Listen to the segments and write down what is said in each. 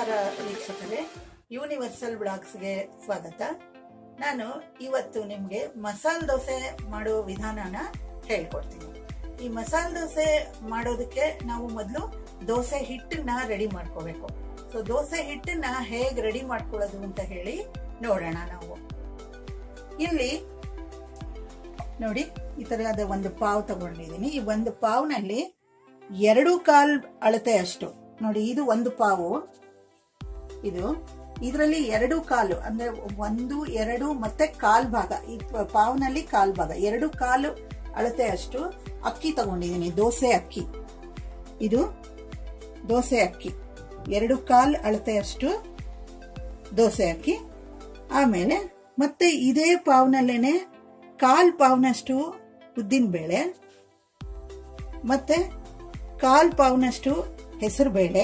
ನಮಸ್ಕಾರ ವೀಕ್ಷಕರೇ ಯೂನಿವರ್ಸಲ್ ಬ್ಲಾಗ್ಸ್ಗೆ ಸ್ವಾಗತ ನಾನು ಇವತ್ತು ನಿಮಗೆ ಮಸಾಲೆ ದೋಸೆ ಮಾಡೋ ವಿಧಾನನ ಹೇಳ್ಕೊಡ್ತೀನಿ ಈ ಮಸಾಲೆ ದೋಸೆ ಮಾಡೋದಕ್ಕೆ ನಾವು ಮೊದಲು ದೋಸೆ ಹಿಟ್ಟನ್ನ ರೆಡಿ ಮಾಡ್ಕೋಬೇಕು ಸೊ ದೋಸೆ ಹಿಟ್ಟನ್ನ ಹೇಗೆ ರೆಡಿ ಮಾಡ್ಕೊಳ್ಳೋದು ಅಂತ ಹೇಳಿ ನೋಡೋಣ ನಾವು ಇಲ್ಲಿ ನೋಡಿ ಈ ತರಹದ ಒಂದು ಪಾವ್ ತಗೊಂಡಿದ್ದೀನಿ ಈ ಒಂದು ಪಾವ್ನಲ್ಲಿ ಎರಡು ಕಾಲ್ ಅಳತೆ ಅಷ್ಟು ನೋಡಿ ಇದು ಒಂದು ಪಾವು ಇದು ಇದರಲ್ಲಿ ಎರಡು ಕಾಲು ಅಂದ್ರೆ ಒಂದು ಎರಡು ಮತ್ತೆ ಕಾಲ್ ಭಾಗ ಈ ಪ- ಪಾವ್ನಲ್ಲಿ ಕಾಲ್ ಭಾಗ ಎರಡು ಕಾಲು ಅಳತೆ ಅಷ್ಟು ಅಕ್ಕಿ ತಗೊಂಡಿದ್ದೀನಿ ದೋಸೆ ಅಕ್ಕಿ ಇದು ದೋಸೆ ಅಕ್ಕಿ ಎರಡು ಕಾಲ್ ಅಳತೆಯಷ್ಟು ದೋಸೆ ಅಕ್ಕಿ ಆಮೇಲೆ ಮತ್ತೆ ಇದೇ ಪಾವ್ನಲ್ಲೇನೆ ಕಾಲ್ ಪಾವ್ನಷ್ಟು ಉದ್ದಿನ ಬೇಳೆ ಮತ್ತೆ ಕಾಲ್ ಪಾವ್ನಷ್ಟು ಹೆಸರು ಬೇಳೆ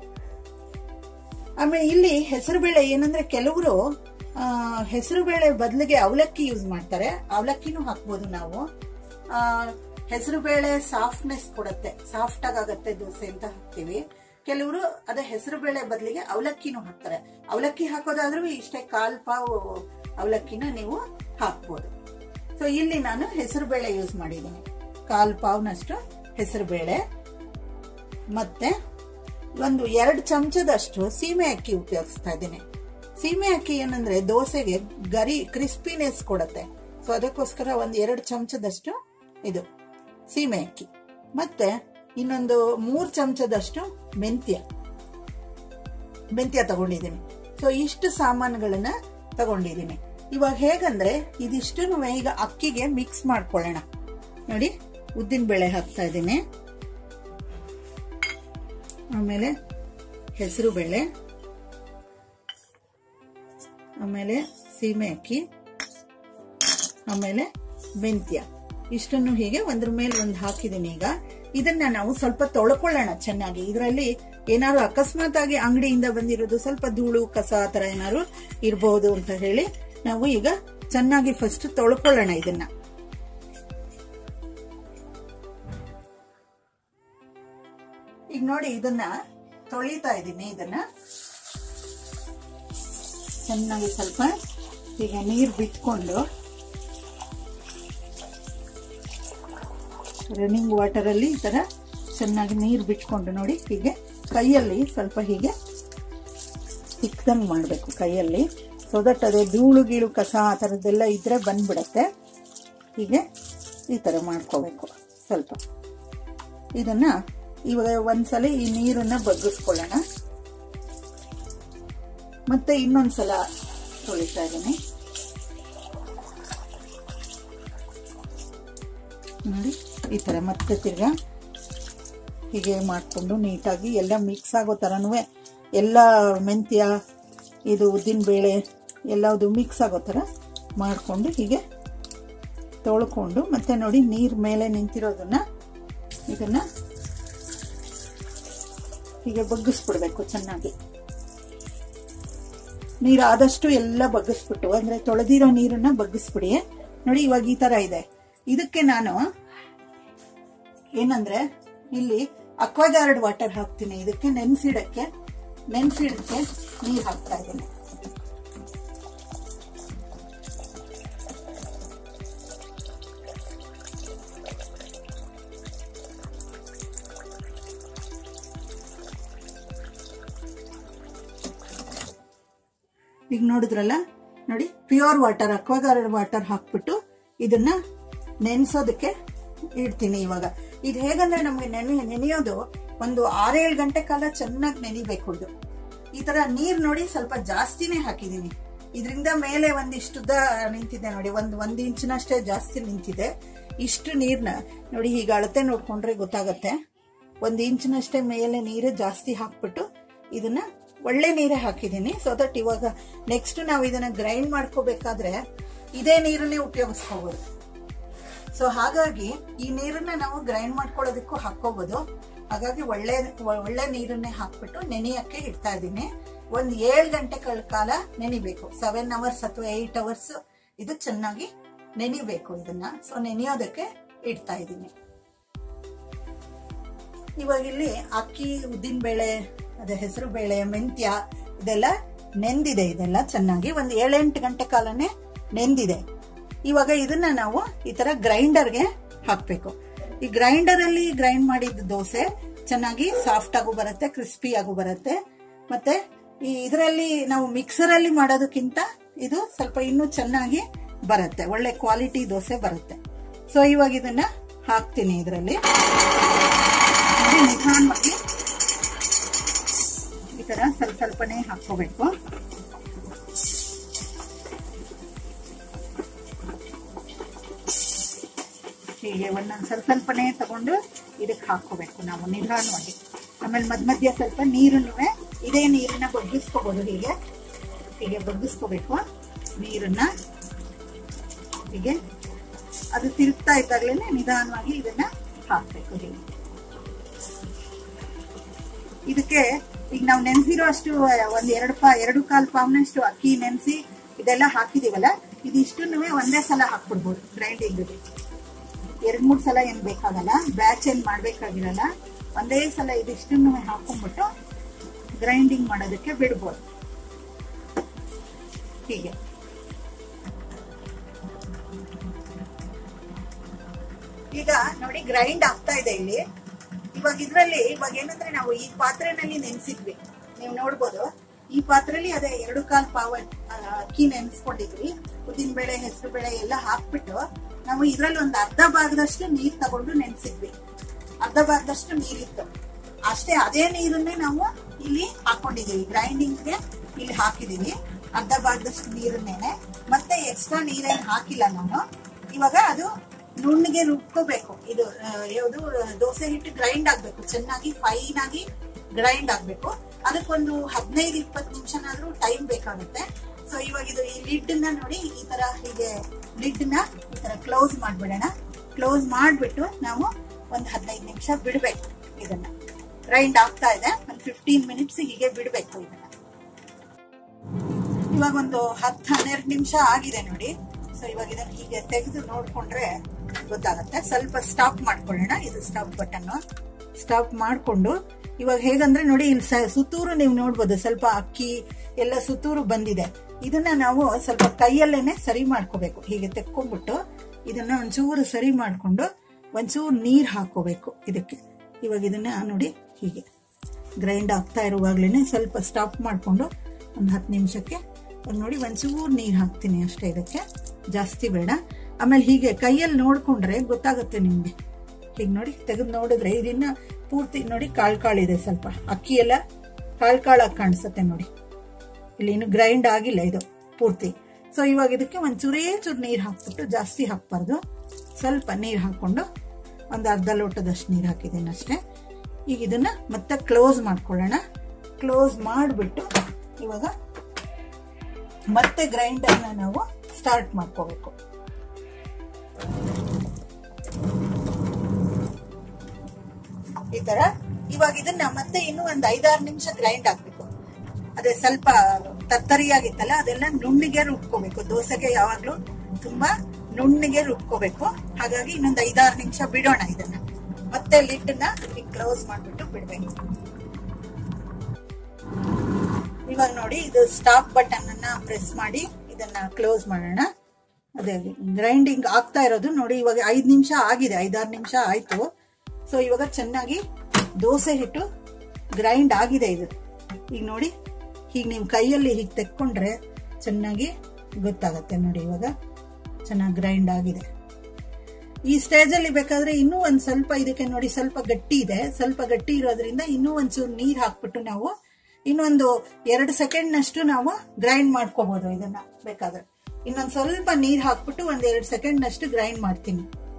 ಆಮೇಲೆ ಇಲ್ಲಿ ಹೆಸರು ಬೇಳೆ ಏನಂದ್ರೆ ಕೆಲವರು ಹೆಸರು ಬೇಳೆ ಬದಲಿಗೆ ಅವಲಕ್ಕಿ ಯೂಸ್ ಮಾಡ್ತಾರೆ ಅವಲಕ್ಕಿನೂ ಹಾಕ್ಬೋದು ನಾವು ಹೆಸರು ಬೇಳೆ ಸಾಫ್ಟ್ನೆಸ್ ಕೊಡುತ್ತೆ ಸಾಫ್ಟ್ ಆಗುತ್ತೆ ದೋಸೆ ಅಂತ ಹಾಕ್ತಿವಿ ಕೆಲವರು ಅದೇ ಹೆಸರು ಬೇಳೆ ಬದಲಿಗೆ ಅವಲಕ್ಕಿನೂ ಹಾಕ್ತಾರೆ ಅವಲಕ್ಕಿ ಹಾಕೋದಾದ್ರೂ ಇಷ್ಟೇ ಕಾಲ್ ಪಾವ್ ಅವಲಕ್ಕಿನ ನೀವು ಹಾಕ್ಬೋದು ಸೊ ಇಲ್ಲಿ ನಾನು ಹೆಸರು ಬೇಳೆ ಯೂಸ್ ಮಾಡಿದ್ದೀನಿ ಕಾಲ್ ಪಾವ್ನಷ್ಟು ಹೆಸರು ಬೇಳೆ ಮತ್ತೆ ಒಂದು ಎರಡು ಚಮಚದಷ್ಟು ಸೀಮೆ ಅಕ್ಕಿ ಉಪಯೋಗಿಸ್ತಾ ಇದ್ದೀನಿ ಸೀಮೆ ಅಕ್ಕಿ ಏನಂದ್ರೆ ದೋಸೆಗೆ ಗರಿ ಕ್ರಿಸ್ಪಿನೆಸ್ ಕೊಡುತ್ತೆ ಸೊ ಅದಕ್ಕೋಸ್ಕರ ಒಂದು ಎರಡು ಚಮಚದಷ್ಟು ಇದು ಸೀಮೆ ಅಕ್ಕಿ ಮತ್ತೆ ಇನ್ನೊಂದು ಮೂರು ಚಮಚದಷ್ಟು ಮೆಂತ್ಯ ಮೆಂತ್ಯ ತಗೊಂಡಿದ್ದೀನಿ ಸೊ ಇಷ್ಟು ಸಾಮಾನುಗಳನ್ನ ತಗೊಂಡಿದ್ದೀನಿ ಇವಾಗ ಹೇಗಂದ್ರೆ ಇದಿಷ್ಟು ಈಗ ಅಕ್ಕಿಗೆ ಮಿಕ್ಸ್ ಮಾಡ್ಕೊಳ್ಳೋಣ ನೋಡಿ ಉದ್ದಿನ ಬೇಳೆ ಹಾಕ್ತಾ ಇದ್ದೀನಿ ಆಮೇಲೆ ಹೆಸರು ಬೇಳೆ ಆಮೇಲೆ ಸೀಮೆ ಅಕ್ಕಿ ಆಮೇಲೆ ಮೆಂತ್ಯ ಇಷ್ಟನ್ನು ಹೀಗೆ ಒಂದ್ರ ಮೇಲೆ ಒಂದು ಹಾಕಿದ್ದೀನಿ ಈಗ ಇದನ್ನ ನಾವು ಸ್ವಲ್ಪ ತೊಳ್ಕೊಳ್ಳೋಣ ಚೆನ್ನಾಗಿ ಇದರಲ್ಲಿ ಏನಾದ್ರು ಅಕಸ್ಮಾತ್ ಆಗಿ ಅಂಗಡಿಯಿಂದ ಬಂದಿರೋದು ಸ್ವಲ್ಪ ಧೂಳು ಕಸ ಆ ತರ ಏನಾದ್ರು ಇರಬಹುದು ಅಂತ ಹೇಳಿ ನಾವು ಈಗ ಚೆನ್ನಾಗಿ ಫಸ್ಟ್ ತೊಳ್ಕೊಳ್ಳೋಣ ಇದನ್ನ ಈಗ ನೋಡಿ ಇದನ್ನ ತೊಳಿತಾ ಇದ್ದೀನಿ ಇದನ್ನ ಚೆನ್ನಾಗಿ ಸ್ವಲ್ಪ ಈಗ ನೀರು ಬಿಟ್ಕೊಂಡು ರನ್ನಿಂಗ್ ವಾಟರ್ ಅಲ್ಲಿ ಈ ತರ ಚೆನ್ನಾಗಿ ನೀರು ಬಿಟ್ಕೊಂಡು ನೋಡಿ ಹೀಗೆ ಕೈಯಲ್ಲಿ ಸ್ವಲ್ಪ ಹೀಗೆ ತಿಕ್ದಂಗ್ ಮಾಡಬೇಕು ಕೈಯಲ್ಲಿ ಸೊ ದಟ್ ಅದೇ ಧೂಳು ಗೀಳು ಕಸ ಆ ಥರದ್ದೆಲ್ಲ ಇದ್ರೆ ಬಂದ್ಬಿಡತ್ತೆ ಹೀಗೆ ಈ ಥರ ಮಾಡ್ಕೋಬೇಕು ಸ್ವಲ್ಪ ಇದನ್ನ ಇವಾಗ ಒಂದ್ಸಲ ಈ ನೀರನ್ನ ಬಗ್ಗಿಸ್ಕೊಳ್ಳೋಣ ಮತ್ತೆ ಇನ್ನೊಂದ್ಸಲ ತೊಳಿತಾ ಇದ್ದೀನಿ ನೋಡಿ ಈ ತರ ಮತ್ತೆ ತಿರ್ಗಾ ಹೀಗೆ ಮಾಡಿಕೊಂಡು ನೀಟಾಗಿ ಎಲ್ಲ ಮಿಕ್ಸ್ ಆಗೋ ಥರನೂ ಎಲ್ಲ ಮೆಂತ್ಯ ಇದು ಉದ್ದಿನ ಬೇಳೆ ಎಲ್ಲದು ಮಿಕ್ಸ್ ಆಗೋ ಥರ ಮಾಡಿಕೊಂಡು ಹೀಗೆ ತೊಳ್ಕೊಂಡು ಮತ್ತೆ ನೋಡಿ ನೀರು ಮೇಲೆ ನಿಂತಿರೋದನ್ನ ಇದನ್ನ ಹೀಗೆ ಬಗ್ಗಿಸ್ಬಿಡ್ಬೇಕು ಚೆನ್ನಾಗಿ ನೀರು ಆದಷ್ಟು ಎಲ್ಲ ಬಗ್ಗಿಸ್ಬಿಟ್ಟು ಅಂದ್ರೆ ತೊಳೆದಿರೋ ನೀರನ್ನ ಬಗ್ಗಿಸ್ಬಿಡಿ ನೋಡಿ ಇವಾಗ ಈ ತರ ಇದೆ ಇದಕ್ಕೆ ನಾನು ಏನಂದ್ರೆ ಇಲ್ಲಿ ಅಕ್ವಾಗಾರ್ಡ್ ವಾಟರ್ ಹಾಕ್ತೀನಿ ಇದಕ್ಕೆ ನೆನ್ಸಿಡಕ್ಕೆ ನೆನ್ಸಿಡಕ್ಕೆ ನೀರು ಹಾಕ್ತಾ ಇದ್ದೀನಿ ಈಗ ನೋಡಿದ್ರಲ್ಲ ನೋಡಿ ಪ್ಯೂರ್ ವಾಟರ್ ಅಕ್ವಾಗಾರ್ಡ್ ವಾಟರ್ ಹಾಕ್ಬಿಟ್ಟು ಇದನ್ನ ನೆನ್ಸೋದಕ್ಕೆ ಇಡ್ತೀನಿ ಇವಾಗ ಇದು ಹೇಗಂದ್ರೆ ನಮ್ಗೆ ನೆನೆ ನೆನೆಯೋದು ಒಂದು ಆರೇಳು ಗಂಟೆ ಕಾಲ ಚೆನ್ನಾಗಿ ನೆನಿಬೇಕು ಇದು ಈ ತರ ನೀರ್ ನೋಡಿ ಸ್ವಲ್ಪ ಜಾಸ್ತಿನೇ ಹಾಕಿದೀನಿ ಇದರಿಂದ ಮೇಲೆ ಒಂದಿಷ್ಟುದ್ದ ನಿಂತಿದೆ ನೋಡಿ ಒಂದು ಒಂದ್ ಇಂಚಿನಷ್ಟೇ ಜಾಸ್ತಿ ನಿಂತಿದೆ ಇಷ್ಟು ನೀರ್ನ ನೋಡಿ ಈಗ ಅಳತೆ ನೋಡ್ಕೊಂಡ್ರೆ ಗೊತ್ತಾಗತ್ತೆ ಒಂದ್ ಇಂಚಿನಷ್ಟೇ ಮೇಲೆ ನೀರು ಜಾಸ್ತಿ ಹಾಕ್ಬಿಟ್ಟು ಇದನ್ನ ಒಳ್ಳೆ ನೀರೇ ಹಾಕಿದ್ದೀನಿ ಸೊ ದಟ್ ಇವಾಗ ನೆಕ್ಸ್ಟ್ ನಾವು ಇದನ್ನ ಗ್ರೈಂಡ್ ಮಾಡ್ಕೋಬೇಕಾದ್ರೆ ಇದೇ ನೀರನ್ನೇ ಉಪಯೋಗಿಸ್ಕೋಬಹುದು ಸೊ ಹಾಗಾಗಿ ಈ ನೀರನ್ನ ನಾವು ಗ್ರೈಂಡ್ ಮಾಡ್ಕೊಳ್ಳೋದಕ್ಕೂ ಹಾಕೋಬಹುದು ಹಾಗಾಗಿ ಒಳ್ಳೆ ಒಳ್ಳೆ ನೀರನ್ನೇ ಹಾಕ್ಬಿಟ್ಟು ನೆನೆಯಕ್ಕೆ ಇಡ್ತಾ ಇದ್ದೀನಿ ಒಂದ್ ಏಳು ಗಂಟೆಗಳ ಕಾಲ ನೆನಿಬೇಕು ಸೆವೆನ್ ಅವರ್ಸ್ ಅಥವಾ ಏಟ್ ಅವರ್ಸ್ ಇದು ಚೆನ್ನಾಗಿ ನೆನಿಬೇಕು ಇದನ್ನ ಸೊ ನೆನೆಯೋದಕ್ಕೆ ಇಡ್ತಾ ಇದ್ದೀನಿ ಇವಾಗ ಇಲ್ಲಿ ಅಕ್ಕಿ ಉದ್ದಿನ ಬೇಳೆ ಅದೇ ಹೆಸರು ಬೇಳೆ ಮೆಂತ್ಯ ಇದೆಲ್ಲ ನೆಂದಿದೆ ಇದೆಲ್ಲ ಚೆನ್ನಾಗಿ ಒಂದು ಏಳೆಂಟು ಗಂಟೆ ಕಾಲನೇ ನೆಂದಿದೆ ಇವಾಗ ಇದನ್ನ ನಾವು ಈ ತರ ಗ್ರೈಂಡರ್ಗೆ ಹಾಕ್ಬೇಕು ಈ ಗ್ರೈಂಡರ್ ಅಲ್ಲಿ ಗ್ರೈಂಡ್ ಮಾಡಿದ ದೋಸೆ ಚೆನ್ನಾಗಿ ಸಾಫ್ಟ್ ಆಗು ಬರುತ್ತೆ ಕ್ರಿಸ್ಪಿ ಆಗು ಬರುತ್ತೆ ಮತ್ತೆ ಈ ಇದರಲ್ಲಿ ನಾವು ಮಿಕ್ಸರ್ ಅಲ್ಲಿ ಮಾಡೋದಕ್ಕಿಂತ ಇದು ಸ್ವಲ್ಪ ಇನ್ನೂ ಚೆನ್ನಾಗಿ ಬರುತ್ತೆ ಒಳ್ಳೆ ಕ್ವಾಲಿಟಿ ದೋಸೆ ಬರುತ್ತೆ ಸೊ ಇವಾಗ ಇದನ್ನ ಹಾಕ್ತೀನಿ ಇದರಲ್ಲಿ ನಿಧಾನವಾಗಿ ಈ ತರ ಸ್ವಲ್ಪ ಸ್ವಲ್ಪನೇ ಹಾಕೋಬೇಕು ಹೀಗೆ ಒಂದೊಂದು ಸ್ವಲ್ಪ ಸ್ವಲ್ಪನೇ ತಗೊಂಡು ಇದಕ್ಕೆ ಹಾಕೋಬೇಕು ನಾವು ನಿಧಾನವಾಗಿ ಆಮೇಲೆ ಮಧ್ಯ ಮಧ್ಯ ಸ್ವಲ್ಪ ನೀರನ್ನು ಇದೇ ನೀರನ್ನ ಬಗ್ಗಿಸ್ಕೋಬಹುದು ಹೀಗೆ ಹೀಗೆ ಬಗ್ಗಿಸ್ಕೋಬೇಕು ನೀರನ್ನ ಹೀಗೆ ಅದು ತಿರುಗ್ತಾ ಇದ್ದಾಗಲೇ ನಿಧಾನವಾಗಿ ಇದನ್ನ ಹಾಕ್ಬೇಕು ಹೀಗೆ ಇದಕ್ಕೆ ಈಗ ನಾವು ನೆನೆಸಿರೋ ಅಷ್ಟು ಒಂದ್ ಎರಡು ಪಾ ಎರಡು ಕಾಲ್ ಪಾವ್ನಷ್ಟು ಅಕ್ಕಿ ನೆನೆಸಿ ಇದೆಲ್ಲ ಹಾಕಿದೀವಲ್ಲ ಇದಿಷ್ಟನ್ನು ಒಂದೇ ಸಲ ಹಾಕ್ಬಿಡ್ಬೋದು ಗ್ರೈಂಡಿಂಗ್ಗೆ ಎರಡ್ ಮೂರ್ ಸಲ ಏನ್ ಬೇಕಾಗಲ್ಲ ಬ್ಯಾಚ್ ಏನ್ ಮಾಡ್ಬೇಕಾಗಿರಲ್ಲ ಒಂದೇ ಸಲ ಇದಿಷ್ಟನ್ನು ಹಾಕೊಂಡ್ಬಿಟ್ಟು ಗ್ರೈಂಡಿಂಗ್ ಮಾಡೋದಕ್ಕೆ ಬಿಡ್ಬೋದು ಹೀಗೆ ಈಗ ನೋಡಿ ಗ್ರೈಂಡ್ ಆಗ್ತಾ ಇದೆ ಇಲ್ಲಿ ಇವಾಗ ಇದ್ರಲ್ಲಿ ಇವಾಗ ಏನಂದ್ರೆ ನಾವು ಈ ಪಾತ್ರೆನಲ್ಲಿ ನೆನ್ಸಿದ್ವಿ ನೀವು ನೋಡ್ಬೋದು ಈ ಪಾತ್ರೆಯಲ್ಲಿ ಅದೇ ಎರಡು ಕಾಲ್ ಪಾವ ಆ, ಅಕ್ಕಿ ನೆನ್ಸ್ಕೊಂಡಿದ್ವಿ ಉದ್ದಿನ ಬೇಳೆ ಹೆಸರು ಬೇಳೆ ಎಲ್ಲ ಹಾಕ್ಬಿಟ್ಟು ನಾವು ಇದ್ರಲ್ಲಿ ಒಂದು ಅರ್ಧ ಭಾಗದಷ್ಟು ನೀರ್ ತಗೊಂಡು ನೆನ್ಸಿದ್ವಿ ಅರ್ಧ ಭಾಗದಷ್ಟು ನೀರಿತ್ತು ಅಷ್ಟೇ ಅದೇ ನೀರನ್ನೇ ನಾವು ಇಲ್ಲಿ ಹಾಕೊಂಡಿದೀವಿ ಗ್ರೈಂಡಿಂಗ್ಗೆ ಇಲ್ಲಿ ಹಾಕಿದೀವಿ ಅರ್ಧ ಭಾಗದಷ್ಟು ನೀರನ್ನೇನೆ ಮತ್ತೆ ಎಕ್ಸ್ಟ್ರಾ ನೀರೇನ್ ಹಾಕಿಲ್ಲ ನಾನು ಇವಾಗ ಅದು ನುಣ್ಣಗೆ ರುಬ್ಕೋಬೇಕು ಇದು ಆ, ಯಾವುದು ದೋಸೆ ಹಿಟ್ಟು ಗ್ರೈಂಡ್ ಆಗ್ಬೇಕು ಚೆನ್ನಾಗಿ ಫೈನ್ ಆಗಿ ಗ್ರೈಂಡ್ ಆಗ್ಬೇಕು ಅದಕ್ಕೊಂದು ಹದಿನೈದು ಇಪ್ಪತ್ತು ನಿಮಿಷನಾದ್ರೂ ಟೈಮ್ ಬೇಕಾಗುತ್ತೆ ಸೊ ಇವಾಗ ಇದು ಈ ಲಿಡ್ ನ ನೋಡಿ ಈ ತರ ಹೀಗೆ ಲಿಡ್ ನ ಈ ತರ ಕ್ಲೋಸ್ ಮಾಡ್ಬಿಡೋಣ ಕ್ಲೋಸ್ ಮಾಡ್ಬಿಟ್ಟು ನಾವು ಒಂದ್ ಹದಿನೈದು ನಿಮಿಷ ಬಿಡ್ಬೇಕು ಇದನ್ನ ಗ್ರೈಂಡ್ ಆಗ್ತಾ ಇದೆ ಒಂದ್ ಫಿಫ್ಟೀನ್ ಮಿನಿಟ್ಸ್ ಹೀಗೆ ಬಿಡ್ಬೇಕು ಇದನ್ನ ಇವಾಗ ಒಂದು ಹತ್ತು ಹನ್ನೆರಡು ನಿಮಿಷ ಆಗಿದೆ ನೋಡಿ ಸೊ ಇವಾಗ ಇದನ್ನ ಹೀಗೆ ತೆಗೆದು ನೋಡ್ಕೊಂಡ್ರೆ ಗೊತ್ತಾಗತ್ತೆ ಸ್ವಲ್ಪ ಸ್ಟಾಪ್ ಮಾಡ್ಕೊಳ್ಳೋಣ ಇದು ಸ್ಟಾಪ್ ಬಟನ್ ಸ್ಟಾಪ್ ಮಾಡ್ಕೊಂಡು ಇವಾಗ ಹೇಗಂದ್ರೆ ನೋಡಿ ಇಲ್ಲಿ ಸ- ಸುತ್ತೂರು ನೀವು ನೋಡ್ಬೋದು ಸ್ವಲ್ಪ ಅಕ್ಕಿ ಎಲ್ಲ ಸುತ್ತೂರು ಬಂದಿದೆ ಇದನ್ನ ನಾವು ಸ್ವಲ್ಪ ಕೈಯಲ್ಲೇನೆ ಸರಿ ಮಾಡ್ಕೋಬೇಕು ಹೀಗೆ ತೆಕ್ಕೊಂಡ್ಬಿಟ್ಟು ಇದನ್ನ ಒಂಚೂರು ಸರಿ ಮಾಡ್ಕೊಂಡು ಒಂಚೂರು ನೀರ್ ಹಾಕೋಬೇಕು ಇದಕ್ಕೆ ಇವಾಗ ಇದನ್ನ ನೋಡಿ ಹೀಗೆ ಗ್ರೈಂಡ್ ಆಗ್ತಾ ಇರುವಾಗ್ಲೇನೆ ಸ್ವಲ್ಪ ಸ್ಟಾಪ್ ಮಾಡ್ಕೊಂಡು ಒಂದು ಹತ್ತು ನಿಮಿಷಕ್ಕೆ ಒಂದ್ ನೋಡಿ ಒಂಚೂರು ನೀರು ಹಾಕ್ತೀನಿ ಅಷ್ಟೇ ಇದಕ್ಕೆ ಜಾಸ್ತಿ ಬೇಡ ಆಮೇಲೆ ಹೀಗೆ ಕೈಯಲ್ಲಿ ನೋಡ್ಕೊಂಡ್ರೆ ಗೊತ್ತಾಗುತ್ತೆ ನಿಮ್ಗೆ ಹೀಗೆ ನೋಡಿ ತೆಗೆದು ನೋಡಿದ್ರೆ ಇದನ್ನ ಪೂರ್ತಿ ನೋಡಿ ಕಾಳು ಕಾಳಿದೆ ಸ್ವಲ್ಪ ಅಕ್ಕಿ ಎಲ್ಲ ಕಾಳು ಕಾಳಾಗಿ ಕಾಣಿಸುತ್ತೆ ನೋಡಿ ಇಲ್ಲಿ ಇನ್ನು ಗ್ರೈಂಡ್ ಆಗಿಲ್ಲ ಇದು ಪೂರ್ತಿ ಸೊ ಇವಾಗ ಇದಕ್ಕೆ ಒಂದ್ ಚೂರೇ ಚೂರು ನೀರು ಹಾಕ್ಬಿಟ್ಟು ಜಾಸ್ತಿ ಹಾಕ್ಬಾರ್ದು ಸ್ವಲ್ಪ ನೀರು ಹಾಕೊಂಡು ಒಂದು ಅರ್ಧ ಲೋಟದಷ್ಟು ನೀರು ಹಾಕಿದ್ದೀನಿ ಅಷ್ಟೇ ಈಗ ಇದನ್ನ ಮತ್ತೆ ಕ್ಲೋಸ್ ಮಾಡ್ಕೊಳ್ಳೋಣ ಕ್ಲೋಸ್ ಮಾಡಿಬಿಟ್ಟು ಇವಾಗ ಮತ್ತೆ ಗ್ರೈಂಡರ್ನ ನಾವು ಸ್ಟಾರ್ಟ್ ಮಾಡ್ಕೋಬೇಕು ಈ ತರ ಇವಾಗ ಇದನ್ನ ಮತ್ತೆ ಇನ್ನು ಒಂದ್ ಐದಾರು ನಿಮಿಷ ಗ್ರೈಂಡ್ ಆಗ್ಬೇಕು ಅದೇ ಸ್ವಲ್ಪ ತತ್ತರಿಯಾಗಿತ್ತಲ್ಲ ಅದೆಲ್ಲ ನುಣ್ಣಿಗೆ ರುಬ್ಕೋಬೇಕು ದೋಸೆಗೆ ಯಾವಾಗ್ಲೂ ತುಂಬಾ ನುಣ್ಣಿಗೆ ರುಬ್ಕೋಬೇಕು ಹಾಗಾಗಿ ಇನ್ನೊಂದ್ ಐದಾರು ನಿಮಿಷ ಬಿಡೋಣ ಇದನ್ನ ಮತ್ತೆ ಲಿಡ್ನ ಕ್ಲೋಸ್ ಮಾಡ್ಬಿಟ್ಟು ಬಿಡ್ಬೇಕು ಇವಾಗ ನೋಡಿ ಇದು ಸ್ಟಾಪ್ ಬಟನ್ ಅನ್ನ ಪ್ರೆಸ್ ಮಾಡಿ ಇದನ್ನ ಕ್ಲೋಸ್ ಮಾಡೋಣ ಅದೇ ಗ್ರೈಂಡಿಂಗ್ ಆಗ್ತಾ ಇರೋದು ನೋಡಿ ಇವಾಗ ಐದ್ ನಿಮಿಷ ಆಗಿದೆ ಐದಾರು ನಿಮಿಷ ಆಯ್ತು ಸೊ ಇವಾಗ ಚೆನ್ನಾಗಿ ದೋಸೆ ಹಿಟ್ಟು ಗ್ರೈಂಡ್ ಆಗಿದೆ ಇದು ಈಗ ನೋಡಿ ಹೀಗೆ ನೀವು ಕೈಯಲ್ಲಿ ಹೀಗೆ ತೆಕ್ಕೊಂಡ್ರೆ ಚೆನ್ನಾಗಿ ಗೊತ್ತಾಗತ್ತೆ ನೋಡಿ ಇವಾಗ ಚೆನ್ನಾಗಿ ಗ್ರೈಂಡ್ ಆಗಿದೆ ಈ ಸ್ಟೇಜ್ ಅಲ್ಲಿ ಬೇಕಾದ್ರೆ ಇನ್ನೂ ಒಂದ್ ಸ್ವಲ್ಪ ಇದಕ್ಕೆ ನೋಡಿ ಸ್ವಲ್ಪ ಗಟ್ಟಿ ಇದೆ ಸ್ವಲ್ಪ ಗಟ್ಟಿ ಇರೋದ್ರಿಂದ ಇನ್ನೂ ಒಂಚೂರು ನೀರ್ ಹಾಕ್ಬಿಟ್ಟು ನಾವು ಇನ್ನೊಂದು ಎರಡು ಸೆಕೆಂಡ್ ನಷ್ಟು ನಾವು ಗ್ರೈಂಡ್ ಮಾಡ್ಕೋಬಹುದು ಇದನ್ನ ಬೇಕಾದ್ರೆ ಇನ್ನೊಂದ್ ಸ್ವಲ್ಪ ನೀರ್ ಹಾಕ್ಬಿಟ್ಟು ಒಂದ್ ಎರಡು ಸೆಕೆಂಡ್ ನಷ್ಟು ಗ್ರೈಂಡ್ ಮಾಡ್ತೀನಿ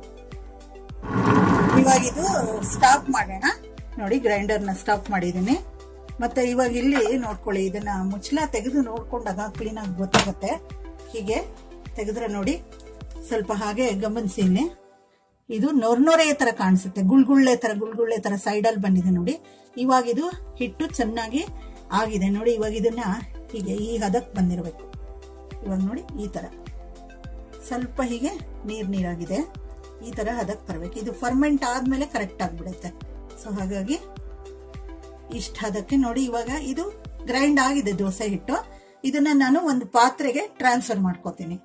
ಇವಾಗ ಇದು ಸ್ಟಾಪ್ ಮಾಡೋಣ ನೋಡಿ ಗ್ರೈಂಡರ್ನ ಸ್ಟಾಪ್ ಮಾಡಿದ್ದೀನಿ ಮತ್ತೆ ಇವಾಗ ಇಲ್ಲಿ ನೋಡ್ಕೊಳ್ಳಿ ಇದನ್ನ ಮುಚ್ಚಲ ತೆಗೆದು ನೋಡ್ಕೊಂಡಾಗ ಕ್ಲೀನ್ ಆಗಿ ಗೊತ್ತಾಗುತ್ತೆ ಹೀಗೆ ತೆಗೆದ್ರೆ ನೋಡಿ ಸ್ವಲ್ಪ ಹಾಗೆ ಗಮನಿಸಿ ಇಲ್ಲಿ ಇದು ನೊರ್ನೊರೆ ತರ ಕಾಣಿಸುತ್ತೆ ಗುಳ್ಗುಳ್ಳೆ ತರ ಗುಳ್ಗುಳ್ಳೆ ತರ ಸೈಡಲ್ಲಿ ಬಂದಿದೆ ನೋಡಿ ಇವಾಗ ಇದು ಹಿಟ್ಟು ಚೆನ್ನಾಗಿ ಆಗಿದೆ ನೋಡಿ ಇವಾಗ ಇದನ್ನ ಹೀಗೆ ಈ ಹದಕ್ಕೆ ಬಂದಿರಬೇಕು ಇವಾಗ ನೋಡಿ ಈ ತರ ಸ್ವಲ್ಪ ಹೀಗೆ ನೀರ್ ನೀರಾಗಿದೆ ಈ ತರ ಹದಕ್ಕೆ ಬರ್ಬೇಕು ಇದು ಫರ್ಮೆಂಟ್ ಆದ್ಮೇಲೆ ಕರೆಕ್ಟ್ ಆಗ್ಬಿಡುತ್ತೆ ಸೊ ಹಾಗಾಗಿ ಇಷ್ಟ ಅದಕ್ಕೆ ನೋಡಿ ಇವಾಗ ಇದು ಗ್ರೈಂಡ್ ಆಗಿದೆ ದೋಸೆ ಹಿಟ್ಟು ಇದನ್ನ ನಾನು ಒಂದು ಪಾತ್ರೆಗೆ ಟ್ರಾನ್ಸ್ಫರ್ ಮಾಡ್ಕೋತೀನಿ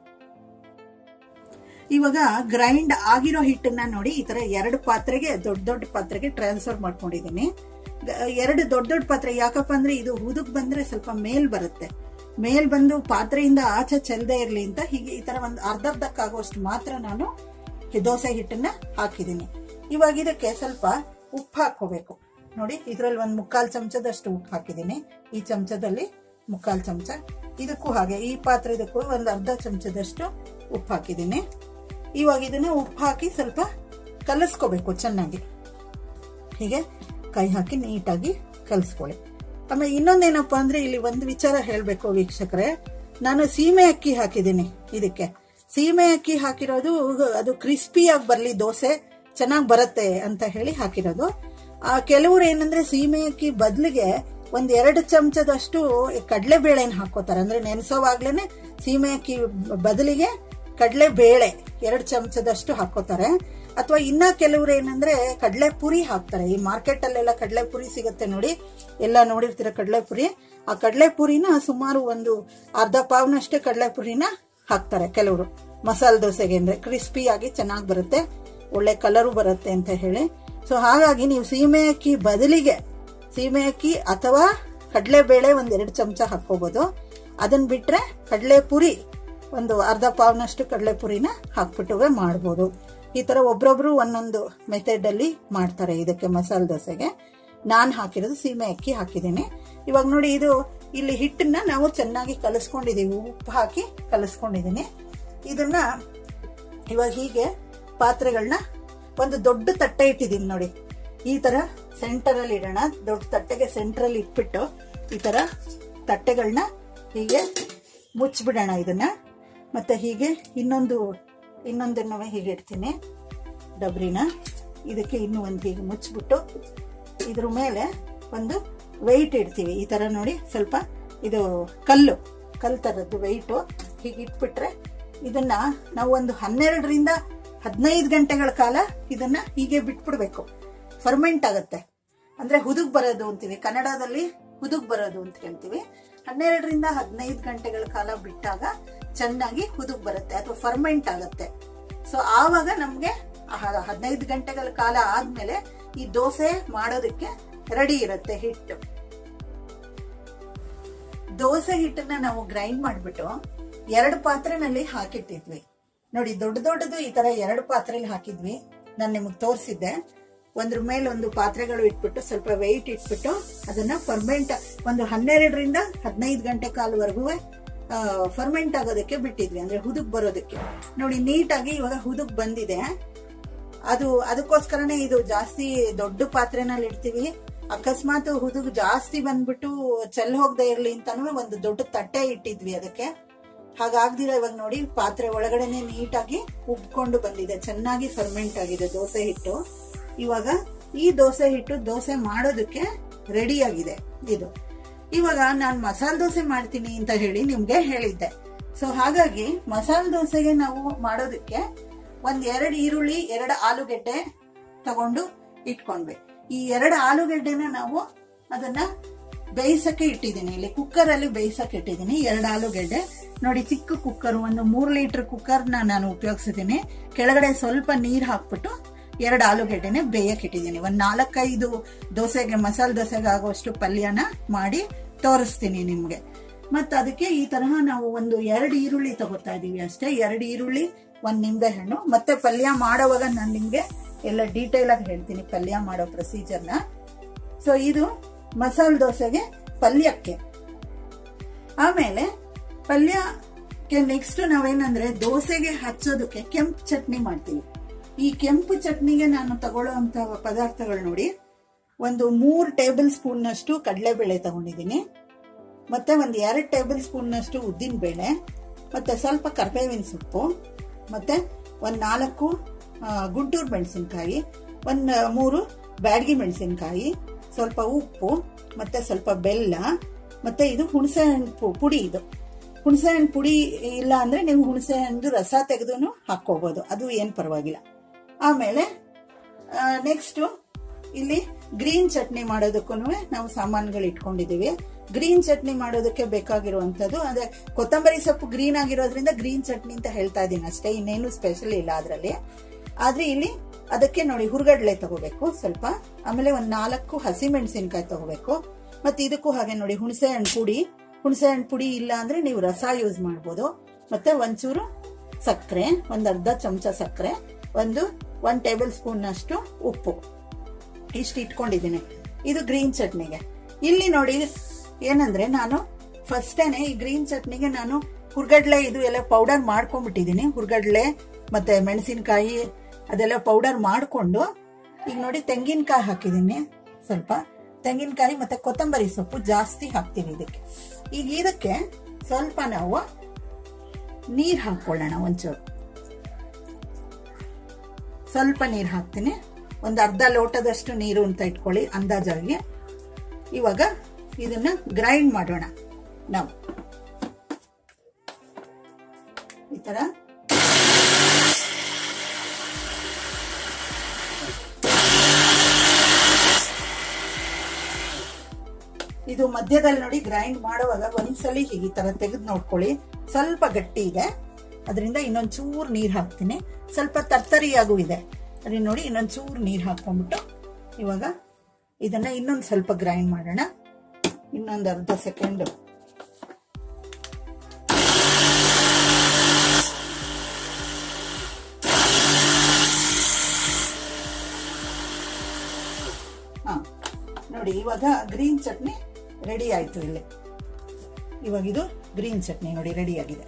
ಇವಾಗ ಗ್ರೈಂಡ್ ಆಗಿರೋ ಹಿಟ್ಟನ್ನ ನೋಡಿ ಈ ತರ ಎರಡು ಪಾತ್ರೆಗೆ ದೊಡ್ಡ ದೊಡ್ಡ ಪಾತ್ರೆಗೆ ಟ್ರಾನ್ಸ್ಫರ್ ಮಾಡ್ಕೊಂಡಿದ್ದೀನಿ ಗ- ಎರಡು ದೊಡ್ಡ ದೊಡ್ಡ ಪಾತ್ರೆ ಯಾಕಪ್ಪ ಅಂದ್ರೆ ಇದು ಹುದುಗ್ ಬಂದ್ರೆ ಸ್ವಲ್ಪ ಮೇಲ್ ಬರುತ್ತೆ ಮೇಲ್ ಬಂದು ಪಾತ್ರೆಯಿಂದ ಆಚೆ ಚೆಲ್ಲದೆ ಇರ್ಲಿ ಅಂತ ಹೀಗೆ ಈ ತರ ಒಂದು ಅರ್ಧರ್ಧಕ್ಕಾಗುವಷ್ಟು ಮಾತ್ರ ನಾನು ಈ ದೋಸೆ ಹಿಟ್ಟನ್ನ ಹಾಕಿದ್ದೀನಿ ಇವಾಗ ಇದಕ್ಕೆ ಸ್ವಲ್ಪ ಉಪ್ಪು ಹಾಕೋಬೇಕು ನೋಡಿ ಇದ್ರಲ್ಲಿ ಒಂದು ಮುಕ್ಕಾಲ್ ಚಮಚದಷ್ಟು ಉಪ್ಪು ಹಾಕಿದ್ದೀನಿ ಈ ಚಮಚದಲ್ಲಿ ಮುಕ್ಕಾಲ್ ಚಮಚ ಇದಕ್ಕೂ ಹಾಗೆ ಈ ಪಾತ್ರೆದಕ್ಕೂ ಒಂದು ಅರ್ಧ ಚಮಚದಷ್ಟು ಉಪ್ಪು ಹಾಕಿದ್ದೀನಿ ಇವಾಗ ಇದನ್ನ ಉಪ್ಪು ಹಾಕಿ ಸ್ವಲ್ಪ ಕಲಸ್ಕೋಬೇಕು ಚೆನ್ನಾಗಿ ಹೀಗೆ ಕೈ ಹಾಕಿ ನೀಟಾಗಿ ಕಲಿಸ್ಕೊಳ್ಳಿ ಆಮೇಲೆ ಇನ್ನೊಂದೇನಪ್ಪ ಅಂದ್ರೆ ಇಲ್ಲಿ ಒಂದು ವಿಚಾರ ಹೇಳಬೇಕು ವೀಕ್ಷಕರೇ ನಾನು ಸೀಮೆ ಅಕ್ಕಿ ಹಾಕಿದ್ದೀನಿ ಇದಕ್ಕೆ ಸೀಮೆ ಅಕ್ಕಿ ಹಾಕಿರೋದು ಅದು ಕ್ರಿಸ್ಪಿಯಾಗಿ ಬರಲಿ ದೋಸೆ ಚೆನ್ನಾಗಿ ಬರುತ್ತೆ ಅಂತ ಹೇಳಿ ಹಾಕಿರೋದು ಆ ಕೆಲವರು ಏನಂದ್ರೆ ಸೀಮೆ ಅಕ್ಕಿ ಬದಲಿಗೆ ಒಂದ್ ಎರಡು ಚಮಚದಷ್ಟು ಕಡಲೆಬೇಳೆನ ಹಾಕೋತಾರೆ ಅಂದ್ರೆ ನೆನೆಸೋವಾಗ್ಲೇನೆ ಸೀಮೆ ಅಕ್ಕಿ ಬದಲಿಗೆ ಕಡಲೆ ಬೇಳೆ ಎರಡು ಚಮಚದಷ್ಟು ಹಾಕೋತಾರೆ ಅಥವಾ ಇನ್ನ ಕೆಲವರು ಏನಂದ್ರೆ ಕಡಲೆ ಪುರಿ ಹಾಕ್ತಾರೆ ಈ ಮಾರ್ಕೆಟ್ ಅಲ್ಲೆಲ್ಲ ಕಡಲೆ ಪುರಿ ಸಿಗುತ್ತೆ ನೋಡಿ ಎಲ್ಲ ನೋಡಿರ್ತೀರ ಕಡಲೆ ಪುರಿ ಆ ಕಡಲೆ ಪುರಿನ ಸುಮಾರು ಒಂದು ಅರ್ಧ ಪಾವ್ನಷ್ಟೇ ಕಡಲೆ ಪುರಿನ ಹಾಕ್ತಾರೆ ಕೆಲವರು ಮಸಾಲೆ ದೋಸೆಗೆ ಅಂದ್ರೆ ಕ್ರಿಸ್ಪಿ ಆಗಿ ಚೆನ್ನಾಗಿ ಬರುತ್ತೆ ಒಳ್ಳೆ ಕಲರು ಬರುತ್ತೆ ಅಂತ ಹೇಳಿ ಸೊ ಹಾಗಾಗಿ ನೀವು ಸೀಮೆ ಅಕ್ಕಿ ಬದಲಿಗೆ ಸೀಮೆ ಅಕ್ಕಿ ಅಥವಾ ಕಡಲೆಬೇಳೆ ಒಂದ್ ಎರಡು ಚಮಚ ಹಾಕೋಬಹುದು ಅದನ್ನ ಬಿಟ್ರೆ ಕಡಲೆ ಪುರಿ ಒಂದು ಅರ್ಧ ಪಾವ್ನಷ್ಟು ಕಡಲೆ ಪುರಿನ ಹಾಕ್ಬಿಟ್ಟು ಮಾಡ್ಬೋದು ಈ ತರ ಒಬ್ರೊಬ್ರು ಒಂದೊಂದು ಮೆಥಡ್ ಅಲ್ಲಿ ಮಾಡ್ತಾರೆ ಇದಕ್ಕೆ ಮಸಾಲೆ ದೋಸೆಗೆ ನಾನ್ ಹಾಕಿರೋದು ಸೀಮೆ ಅಕ್ಕಿ ಹಾಕಿದ್ದೀನಿ ಇವಾಗ ನೋಡಿ ಇದು ಇಲ್ಲಿ ಹಿಟ್ಟನ್ನ ನಾವು ಚೆನ್ನಾಗಿ ಕಲಿಸ್ಕೊಂಡಿದೀವಿ ಉಪ್ಪು ಹಾಕಿ ಕಲಿಸ್ಕೊಂಡಿದ್ದೀನಿ ಇದನ್ನ ಇವಾಗ ಹೀಗೆ ಪಾತ್ರೆಗಳನ್ನ ಒಂದು ದೊಡ್ಡ ತಟ್ಟೆ ಇಟ್ಟಿದ್ದೀನಿ ನೋಡಿ ಈ ತರ ಸೆಂಟರ್ ಅಲ್ಲಿ ಇಡೋಣ ದೊಡ್ಡ ತಟ್ಟೆಗೆ ಸೆಂಟರ್ ಅಲ್ಲಿ ಇಟ್ಬಿಟ್ಟು ಈ ತರ ತಟ್ಟೆಗಳನ್ನ ಹೀಗೆ ಮುಚ್ಚಿಬಿಡೋಣ ಇದನ್ನ ಮತ್ತೆ ಹೀಗೆ ಇನ್ನೊಂದು ಇನ್ನೊಂದನ್ನು ಹೀಗೆ ಇಡ್ತೀನಿ ಡಬ್ರಿನ ಇದಕ್ಕೆ ಇನ್ನೂ ಒಂದು ಹೀಗೆ ಮುಚ್ಚಿಬಿಟ್ಟು ಇದ್ರ ಮೇಲೆ ಒಂದು ವೆಯ್ಟ್ ಇಡ್ತೀವಿ ಈ ತರ ನೋಡಿ ಸ್ವಲ್ಪ ಇದು ಕಲ್ಲು ಕಲ್ ತರದ್ದು ವೆಯ್ಟು ಹೀಗೆ ಇಟ್ಬಿಟ್ರೆ ಇದನ್ನ ನಾವು ಒಂದು ಹನ್ನೆರಡರಿಂದ ಹದಿನೈದು ಗಂಟೆಗಳ ಕಾಲ ಇದನ್ನ ಹೀಗೆ ಬಿಟ್ಬಿಡ್ಬೇಕು ಫರ್ಮೆಂಟ್ ಆಗತ್ತೆ ಅಂದ್ರೆ ಹುದುಗ್ ಬರೋದು ಅಂತೀವಿ ಕನ್ನಡದಲ್ಲಿ ಹುದುಗ್ ಬರೋದು ಅಂತ ಹೇಳ್ತೀವಿ ಹನ್ನೆರಡರಿಂದ ಹದಿನೈದು ಗಂಟೆಗಳ ಕಾಲ ಬಿಟ್ಟಾಗ ಚೆನ್ನಾಗಿ ಹುದುಗ್ ಬರುತ್ತೆ ಅಥವಾ ಫರ್ಮೆಂಟ್ ಆಗತ್ತೆ ಸೊ ಆವಾಗ ನಮ್ಗೆ ಹದಿನೈದು ಗಂಟೆಗಳ ಕಾಲ ಆದ್ಮೇಲೆ ಈ ದೋಸೆ ಮಾಡೋದಕ್ಕೆ ರೆಡಿ ಇರುತ್ತೆ ಹಿಟ್ಟು ದೋಸೆ ಹಿಟ್ಟನ್ನ ನಾವು ಗ್ರೈಂಡ್ ಮಾಡ್ಬಿಟ್ಟು ಎರಡು ಪಾತ್ರೆನಲ್ಲಿ ಹಾಕಿಟ್ಟಿದ್ವಿ ನೋಡಿ ದೊಡ್ಡ ದೊಡ್ಡದು ಈ ತರ ಎರಡು ಪಾತ್ರೆಲಿ ಹಾಕಿದ್ವಿ ನಾನು ನಿಮಗೆ ತೋರಿಸಿದ್ದೆ ಒಂದ್ರ ಮೇಲೆ ಒಂದು ಪಾತ್ರೆಗಳು ಇಟ್ಬಿಟ್ಟು ಸ್ವಲ್ಪ ವೆಯ್ಟ್ ಇಟ್ಬಿಟ್ಟು ಅದನ್ನ ಫರ್ಮೆಂಟ್ ಒಂದು ಹನ್ನೆರಡರಿಂದ ಹದಿನೈದು ಗಂಟೆ ಕಾಲವರೆಗೂ ಫರ್ಮೆಂಟ್ ಆಗೋದಕ್ಕೆ ಬಿಟ್ಟಿದ್ವಿ ಅಂದ್ರೆ ಹುದುಗ್ ಬರೋದಕ್ಕೆ ನೋಡಿ ನೀಟಾಗಿ ಇವಾಗ ಹುದುಗ್ ಬಂದಿದೆ ಅದು ಅದಕ್ಕೋಸ್ಕರನೇ ಇದು ಜಾಸ್ತಿ ದೊಡ್ಡ ಪಾತ್ರೆನಲ್ಲಿ ಇಡ್ತೀವಿ ಅಕಸ್ಮಾತ್ ಹುದುಗ್ ಜಾಸ್ತಿ ಬಂದ್ಬಿಟ್ಟು ಚೆಲ್ ಹೋಗದೆ ಇರ್ಲಿ ಅಂತಾನು ಒಂದು ದೊಡ್ಡ ತಟ್ಟೆ ಇಟ್ಟಿದ್ವಿ ಅದಕ್ಕೆ ಹಾಗಾಗ್ದಿರ ಇವಾಗ ನೋಡಿ ಪಾತ್ರೆ ಒಳಗಡೆನೆ ನೀಟಾಗಿ ಉಬ್ಕೊಂಡು ಬಂದಿದೆ ಚೆನ್ನಾಗಿ ಫರ್ಮೆಂಟ್ ಆಗಿದೆ ದೋಸೆ ಹಿಟ್ಟು ಇವಾಗ ಈ ದೋಸೆ ಹಿಟ್ಟು ದೋಸೆ ಮಾಡೋದಕ್ಕೆ ರೆಡಿ ಆಗಿದೆ ಇದು ಇವಾಗ ನಾನು ಮಸಾಲೆ ದೋಸೆ ಮಾಡ್ತೀನಿ ಅಂತ ಹೇಳಿ ನಿಮ್ಗೆ ಹೇಳಿದ್ದೆ ಸೊ ಹಾಗಾಗಿ ಮಸಾಲೆ ದೋಸೆಗೆ ನಾವು ಮಾಡೋದಕ್ಕೆ ಒಂದ್ ಎರಡು ಈರುಳ್ಳಿ ಎರಡು ಆಲೂಗೆಡ್ಡೆ ತಗೊಂಡು ಇಟ್ಕೊಂಡ್ವಿ ಈ ಎರಡು ಆಲೂಗೆಡ್ಡೆನ ನಾವು ಅದನ್ನ ಬೇಯಿಸಕ್ಕೆ ಇಟ್ಟಿದ್ದೀನಿ ಇಲ್ಲಿ ಕುಕ್ಕರ್ ಅಲ್ಲಿ ಬೇಯಿಸಕ್ಕೆ ಇಟ್ಟಿದ್ದೀನಿ ಎರಡು ಆಲೂಗೆಡ್ಡೆ ನೋಡಿ ಚಿಕ್ಕ ಕುಕ್ಕರ್ ಒಂದು ಮೂರ್ ಲೀಟರ್ ಕುಕ್ಕರ್ನ ನಾನು ಉಪಯೋಗಿಸಿದ್ದೀನಿ ಕೆಳಗಡೆ ಸ್ವಲ್ಪ ನೀರ್ ಹಾಕ್ಬಿಟ್ಟು ಎರಡು ಆಲೂಗೆಡ್ಡೆನೆ ಬೇಯಕ್ಕೆ ಇಟ್ಟಿದ್ದೀನಿ ಒಂದ್ ನಾಲ್ಕೈದು ದೋಸೆಗೆ ಮಸಾಲೆ ದೋಸೆಗೆ ಆಗುವಷ್ಟು ಪಲ್ಯನ ಮಾಡಿ ತೋರಿಸ್ತೀನಿ ನಿಮ್ಗೆ ಮತ್ತೆ ಅದಕ್ಕೆ ಈ ತರಹ ನಾವು ಒಂದು ಎರಡು ಈರುಳ್ಳಿ ತಗೋತಾ ಇದೀವಿ ಅಷ್ಟೇ ಎರಡು ಈರುಳ್ಳಿ ಒಂದ್ ನಿಂಬೆ ಹಣ್ಣು ಮತ್ತೆ ಪಲ್ಯ ಮಾಡೋವಾಗ ನಾನು ನಿಮ್ಗೆ ಎಲ್ಲ ಡೀಟೇಲ್ ಆಗಿ ಹೇಳ್ತೀನಿ ಪಲ್ಯ ಮಾಡೋ ಪ್ರೊಸೀಜರ್ನ ಸೊ ಇದು ಮಸಾಲೆ ದೋಸೆಗೆ ಪಲ್ಯಕ್ಕೆ ಆಮೇಲೆ ಪಲ್ಯಕ್ಕೆ ನೆಕ್ಸ್ಟ್ ನಾವೇನಂದ್ರೆ ದೋಸೆಗೆ ಹಚ್ಚೋದಕ್ಕೆ ಕೆಂಪು ಚಟ್ನಿ ಮಾಡ್ತೀವಿ ಈ ಕೆಂಪು ಚಟ್ನಿಗೆ ನಾನು ತಗೊಳ್ಳೋಂತ ಪದಾರ್ಥಗಳು ನೋಡಿ ಒಂದು ಮೂರ್ ಟೇಬಲ್ ಸ್ಪೂನ್ ನಷ್ಟು ಕಡಲೆಬೇಳೆ ತಗೊಂಡಿದ್ದೀನಿ ಮತ್ತೆ ಒಂದು ಎರಡು ಟೇಬಲ್ ಸ್ಪೂನ್ ನಷ್ಟು ಉದ್ದಿನ ಬೇಳೆ ಮತ್ತೆ ಸ್ವಲ್ಪ ಕರ್ಬೇವಿನ ಸೊಪ್ಪು ಮತ್ತೆ ಒಂದ್ ನಾಲ್ಕು ಗುಂಟೂರು ಮೆಣಸಿನ್ಕಾಯಿ ಒಂದ್ ಮೂರು ಬ್ಯಾಡಗಿ ಮೆಣಸಿನ್ಕಾಯಿ ಸ್ವಲ್ಪ ಉಪ್ಪು ಮತ್ತೆ ಸ್ವಲ್ಪ ಬೆಲ್ಲ ಮತ್ತೆ ಇದು ಹುಣಸೆ ಹಣ್ಣು ಪುಡಿ ಇದು ಹುಣಸೆ ಹಣ್ಣು ಪುಡಿ ಇಲ್ಲ ಅಂದ್ರೆ ನೀವು ಹುಣಸೆ ಹಣ್ಣು ರಸ ತೆಗೆದು ಹಾಕೋಬಹುದು ಅದು ಏನ್ ಪರವಾಗಿಲ್ಲ ಆಮೇಲೆ ನೆಕ್ಸ್ಟ್ ಇಲ್ಲಿ ಗ್ರೀನ್ ಚಟ್ನಿ ಮಾಡೋದಕ್ಕೂ ನಾವು ಸಾಮಾನುಗಳು ಇಟ್ಕೊಂಡಿದೀವಿ ಗ್ರೀನ್ ಚಟ್ನಿ ಮಾಡೋದಕ್ಕೆ ಬೇಕಾಗಿರುವಂತದ್ದು ಅದೇ ಕೊತ್ತಂಬರಿ ಸೊಪ್ಪು ಗ್ರೀನ್ ಆಗಿರೋದ್ರಿಂದ ಗ್ರೀನ್ ಚಟ್ನಿ ಅಂತ ಹೇಳ್ತಾ ಇದ್ದೀನಿ ಅಷ್ಟೇ ಇನ್ನೇನು ಸ್ಪೆಷಲ್ ಇಲ್ಲ ಅದರಲ್ಲಿ ಆದ್ರೆ ಇಲ್ಲಿ ಅದಕ್ಕೆ ನೋಡಿ ಹುರ್ಗಡ್ಲೆ ತಗೋಬೇಕು ಸ್ವಲ್ಪ ಆಮೇಲೆ ಒಂದ್ ನಾಲ್ಕು ಹಸಿ ಮೆಣಸಿನ್ಕಾಯಿ ತಗೋಬೇಕು ಮತ್ತೆ ಇದಕ್ಕೂ ಹಾಗೆ ನೋಡಿ ಹುಣಸೆ ಹಣ್ಣು ಪುಡಿ ಹುಣಸೆ ಹಣ್ಣು ಪುಡಿ ಇಲ್ಲ ಅಂದ್ರೆ ನೀವು ರಸ ಯೂಸ್ ಮಾಡ್ಬೋದು ಮತ್ತೆ ಒಂಚೂರು ಸಕ್ಕರೆ ಒಂದ್ ಅರ್ಧ ಚಮಚ ಸಕ್ಕರೆ ಒಂದು ಒನ್ ಟೇಬಲ್ ಸ್ಪೂನ್ ಅಷ್ಟು ಉಪ್ಪು ಇಷ್ಟು ಇಟ್ಕೊಂಡಿದ್ದೀನಿ ಇದು ಗ್ರೀನ್ ಚಟ್ನಿಗೆ ಇಲ್ಲಿ ನೋಡಿ ಏನಂದ್ರೆ ನಾನು ಫಸ್ಟೇನೆ ಈ ಗ್ರೀನ್ ಚಟ್ನಿಗೆ ನಾನು ಹುರ್ಗಡ್ಲೆ ಇದು ಎಲ್ಲ ಪೌಡರ್ ಮಾಡ್ಕೊಂಡ್ಬಿಟ್ಟಿದ್ದೀನಿ ಹುರ್ಗಡ್ಲೆ ಮತ್ತೆ ಮೆಣಸಿನಕಾಯಿ ಅದೆಲ್ಲ ಪೌಡರ್ ಮಾಡಿಕೊಂಡು ಈಗ ನೋಡಿ ತೆಂಗಿನಕಾಯಿ ಹಾಕಿದ್ದೀನಿ ಸ್ವಲ್ಪ ತೆಂಗಿನಕಾಯಿ ಮತ್ತೆ ಕೊತ್ತಂಬರಿ ಸೊಪ್ಪು ಜಾಸ್ತಿ ಹಾಕ್ತೀನಿ ಇದಕ್ಕೆ ಈಗ ಇದಕ್ಕೆ ಸ್ವಲ್ಪ ನಾವು ನೀರ್ ಹಾಕೊಳ್ಳೋಣ ಒಂಚೂರು ಸ್ವಲ್ಪ ನೀರು ಹಾಕ್ತೀನಿ ಒಂದು ಅರ್ಧ ಲೋಟದಷ್ಟು ನೀರು ಅಂತ ಇಟ್ಕೊಳ್ಳಿ ಅಂದಾಜಾಗಿ ಇವಾಗ ಇದನ್ನ ಗ್ರೈಂಡ್ ಮಾಡೋಣ ನಾವು ಈ ತರ ಇದು ಮಧ್ಯದಲ್ಲಿ ನೋಡಿ ಗ್ರೈಂಡ್ ಮಾಡುವಾಗ ಒಂದ್ಸಲಿ ಹೀಗೆ ಈ ತರ ತೆಗೆದು ನೋಡ್ಕೊಳ್ಳಿ ಸ್ವಲ್ಪ ಗಟ್ಟಿ ಇದೆ ಅದರಿಂದ ಇನ್ನೊಂದ್ ಚೂರು ನೀರ್ ಹಾಕ್ತೀನಿ ಸ್ವಲ್ಪ ತರ್ತರಿಯಾಗೂ ಇದೆ ಅದನ್ನ ನೋಡಿ ಇನ್ನೊಂದ್ ಚೂರು ನೀರ್ ಹಾಕೊಂಡ್ಬಿಟ್ಟು ಇವಾಗ ಇದನ್ನ ಇನ್ನೊಂದ್ ಸ್ವಲ್ಪ ಗ್ರೈಂಡ್ ಮಾಡೋಣ ಇನ್ನೊಂದು ಅರ್ಧ ಸೆಕೆಂಡ್ ಹಾ ನೋಡಿ ಇವಾಗ ಗ್ರೀನ್ ಚಟ್ನಿ ರೆಡಿ ಆಯ್ತು ಇಲ್ಲಿ ಇವಾಗ ಇದು ಗ್ರೀನ್ ಚಟ್ನಿ ನೋಡಿ ರೆಡಿ ಆಗಿದೆ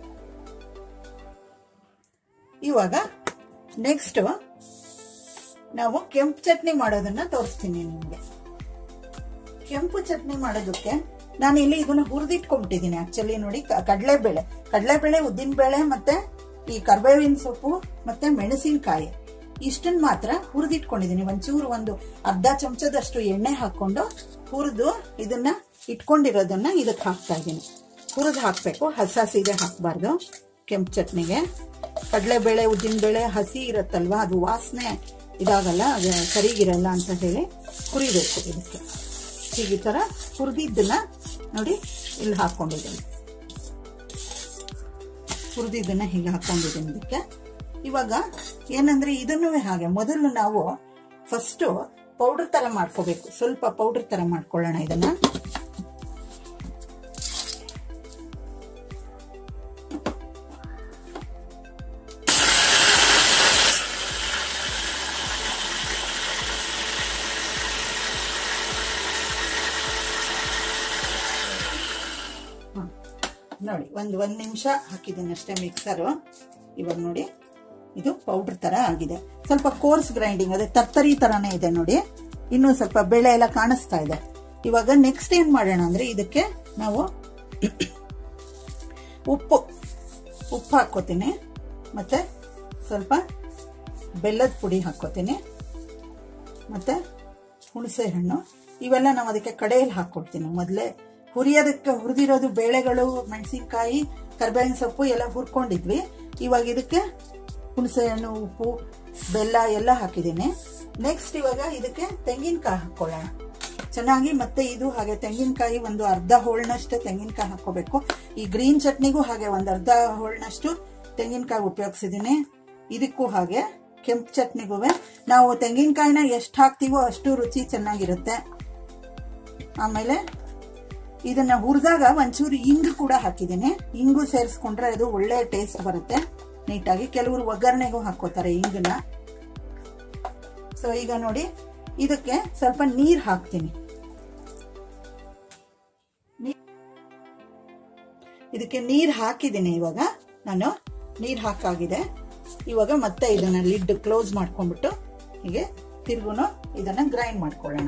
ಇವಾಗ ನೆಕ್ಸ್ಟ್ ನಾವು ಕೆಂಪು ಚಟ್ನಿ ಮಾಡೋದನ್ನ ತೋರಿಸ್ತೀನಿ ನಿಮ್ಗೆ ಕೆಂಪು ಚಟ್ನಿ ಮಾಡೋದಕ್ಕೆ ನಾನು ಇಲ್ಲಿ ಇದನ್ನ ಹುರಿದಿಟ್ಕೊಂಡ್ಬಿಟ್ಟಿದ್ದೀನಿ ಆಕ್ಚುಲಿ ನೋಡಿ ಕಡಲೆಬೇಳೆ ಕಡಲೆಬೇಳೆ ಉದ್ದಿನಬೇಳೆ ಮತ್ತೆ ಈ ಕರ್ಬೇವಿನ ಸೊಪ್ಪು ಮತ್ತೆ ಮೆಣಸಿನಕಾಯಿ ಇಷ್ಟನ್ನ ಮಾತ್ರ ಹುರಿದಿಟ್ಕೊಂಡಿದ್ದೀನಿ ಒಂಚೂರು ಒಂದು ಅರ್ಧ ಚಮಚದಷ್ಟು ಎಣ್ಣೆ ಹಾಕೊಂಡು ಹುರಿದು ಇದನ್ನ ಇಟ್ಕೊಂಡಿರೋದನ್ನ ಇದಕ್ಕೆ ಹಾಕ್ತಾ ಇದ್ದೀನಿ ಹುರಿದು ಹಾಕ್ಬೇಕು ಹಸ ಸೀದೆ ಹಾಕಬಾರ್ದು ಕೆಂಪು ಚಟ್ನಿಗೆ ಕಡಲೆಬೇಳೆ ಉದ್ದಿನಬೇಳೆ ಹಸಿ ಇರುತ್ತಲ್ವಾ ಅದು ವಾಸನೆ ಇದಾಗಲ್ಲ ಅದು ಸರಿಗಿರಲ್ಲ ಅಂತ ಹೇಳಿ ಹುರಿಬೇಕು ಇದಕ್ಕೆ ಹೀಗೆ ಈ ಥರ ಹುರಿದಿದ್ದನ್ನ ನೋಡಿ ಇಲ್ಲಿ ಹಾಕ್ಕೊಂಡಿದ್ದೀನಿ ಹುರಿದಿದ್ದನ್ನ ಹೀಗೆ ಹಾಕೊಂಡಿದ್ದೀನಿ ಇದಕ್ಕೆ ಇವಾಗ ಏನಂದ್ರೆ ಇದನ್ನು ಹಾಗೆ ಮೊದಲು ನಾವು ಫಸ್ಟ್ ಪೌಡರ್ ತರ ಮಾಡ್ಕೋಬೇಕು ಸ್ವಲ್ಪ ಪೌಡರ್ ತರ ಮಾಡ್ಕೊಳ್ಳೋಣ ಇದನ್ನ ಹ. ನೋಡಿ ಒಂದು ಒಂದ್ ನಿಮಿಷ ಹಾಕಿದ್ದೀನಿ ಅಷ್ಟೇ ಮಿಕ್ಸರು ಇವಾಗ ನೋಡಿ ಇದು ಪೌಡರ್ ತರ ಆಗಿದೆ ಸ್ವಲ್ಪ ಕೋರ್ಸ್ ಗ್ರೈಂಡಿಂಗ್ ಅದೇ ತರ್ತರಿ ತರಾನೇ ಇದೆ ನೋಡಿ ಇನ್ನೂ ಸ್ವಲ್ಪ ಬೆಳೆ ಎಲ್ಲ ಕಾಣಿಸ್ತಾ ಇದೆ ಇವಾಗ ನೆಕ್ಸ್ಟ್ ಏನ್ ಮಾಡೋಣ ಅಂದ್ರೆ ಇದಕ್ಕೆ ನಾವು ಉಪ್ಪು ಉಪ್ಪು ಹಾಕೋತೀನಿ ಮತ್ತೆ ಸ್ವಲ್ಪ ಬೆಲ್ಲದ ಪುಡಿ ಹಾಕೋತೀನಿ ಮತ್ತೆ ಹುಣಸೆ ಹಣ್ಣು ಇವೆಲ್ಲ ನಾವು ಅದಕ್ಕೆ ಕಡೆಯಲ್ಲಿ ಹಾಕೊಡ್ತೀನಿ ಮೊದಲೇ ಹುರಿಯೋದಕ್ಕೆ ಹುರಿದಿರೋದು ಬೇಳೆಗಳು ಮೆಣಸಿನ್ಕಾಯಿ ಕರ್ಬೇವಿನ ಸೊಪ್ಪು ಎಲ್ಲ ಹುರ್ಕೊಂಡಿದ್ವಿ ಇವಾಗ ಇದಕ್ಕೆ ಹುಣಸೆ ಹಣ್ಣು ಉಪ್ಪು ಬೆಲ್ಲ ಎಲ್ಲ ಹಾಕಿದ್ದೀನಿ ನೆಕ್ಸ್ಟ್ ಇವಾಗ ಇದಕ್ಕೆ ತೆಂಗಿನಕಾಯಿ ಹಾಕೊಳ್ಳೋಣ ಚೆನ್ನಾಗಿ ಮತ್ತೆ ಇದು ಹಾಗೆ ತೆಂಗಿನಕಾಯಿ ಒಂದು ಅರ್ಧ ಹೋಳ್ನಷ್ಟು ತೆಂಗಿನಕಾಯಿ ಹಾಕೋಬೇಕು ಈ ಗ್ರೀನ್ ಚಟ್ನಿಗೂ ಹಾಗೆ ಒಂದು ಅರ್ಧ ಹೋಳ್ನಷ್ಟು ತೆಂಗಿನಕಾಯಿ ಉಪಯೋಗಿಸಿದ್ದೀನಿ ಇದಕ್ಕೂ ಹಾಗೆ ಕೆಂಪು ಚಟ್ನಿಗೂ ನಾವು ತೆಂಗಿನಕಾಯಿನ ಎಷ್ಟು ಹಾಕ್ತೀವೋ ಅಷ್ಟು ರುಚಿ ಚೆನ್ನಾಗಿರುತ್ತೆ ಆಮೇಲೆ ಇದನ್ನ ಹುರಿದಾಗ ಒಂಚೂರು ಇಂಗು ಕೂಡ ಹಾಕಿದ್ದೀನಿ ಇಂಗು ಸೇರಿಸ್ಕೊಂಡ್ರೆ ಅದು ಒಳ್ಳೆ ಟೇಸ್ಟ್ ಬರುತ್ತೆ ನೀಟಾಗಿ ಕೆಲವರು ಒಗ್ಗರಣೆಗೂ ಹಾಕೋತಾರೆ ಇಂಗನ್ನ ಸೊ ಈಗ ನೋಡಿ ಇದಕ್ಕೆ ಸ್ವಲ್ಪ ನೀರ್ ಹಾಕ್ತೀನಿ ಇದಕ್ಕೆ ನೀರ್ ಹಾಕಿದ್ದೀನಿ ಇವಾಗ ನಾನು ನೀರ್ ಹಾಕಾಗಿದೆ ಇವಾಗ ಮತ್ತೆ ಇದನ್ನ ಲಿಡ್ ಕ್ಲೋಸ್ ಮಾಡ್ಕೊಂಡ್ಬಿಟ್ಟು ಹೀಗೆ ತಿರ್ಗುನು ಇದನ್ನ ಗ್ರೈಂಡ್ ಮಾಡ್ಕೊಳ್ಳೋಣ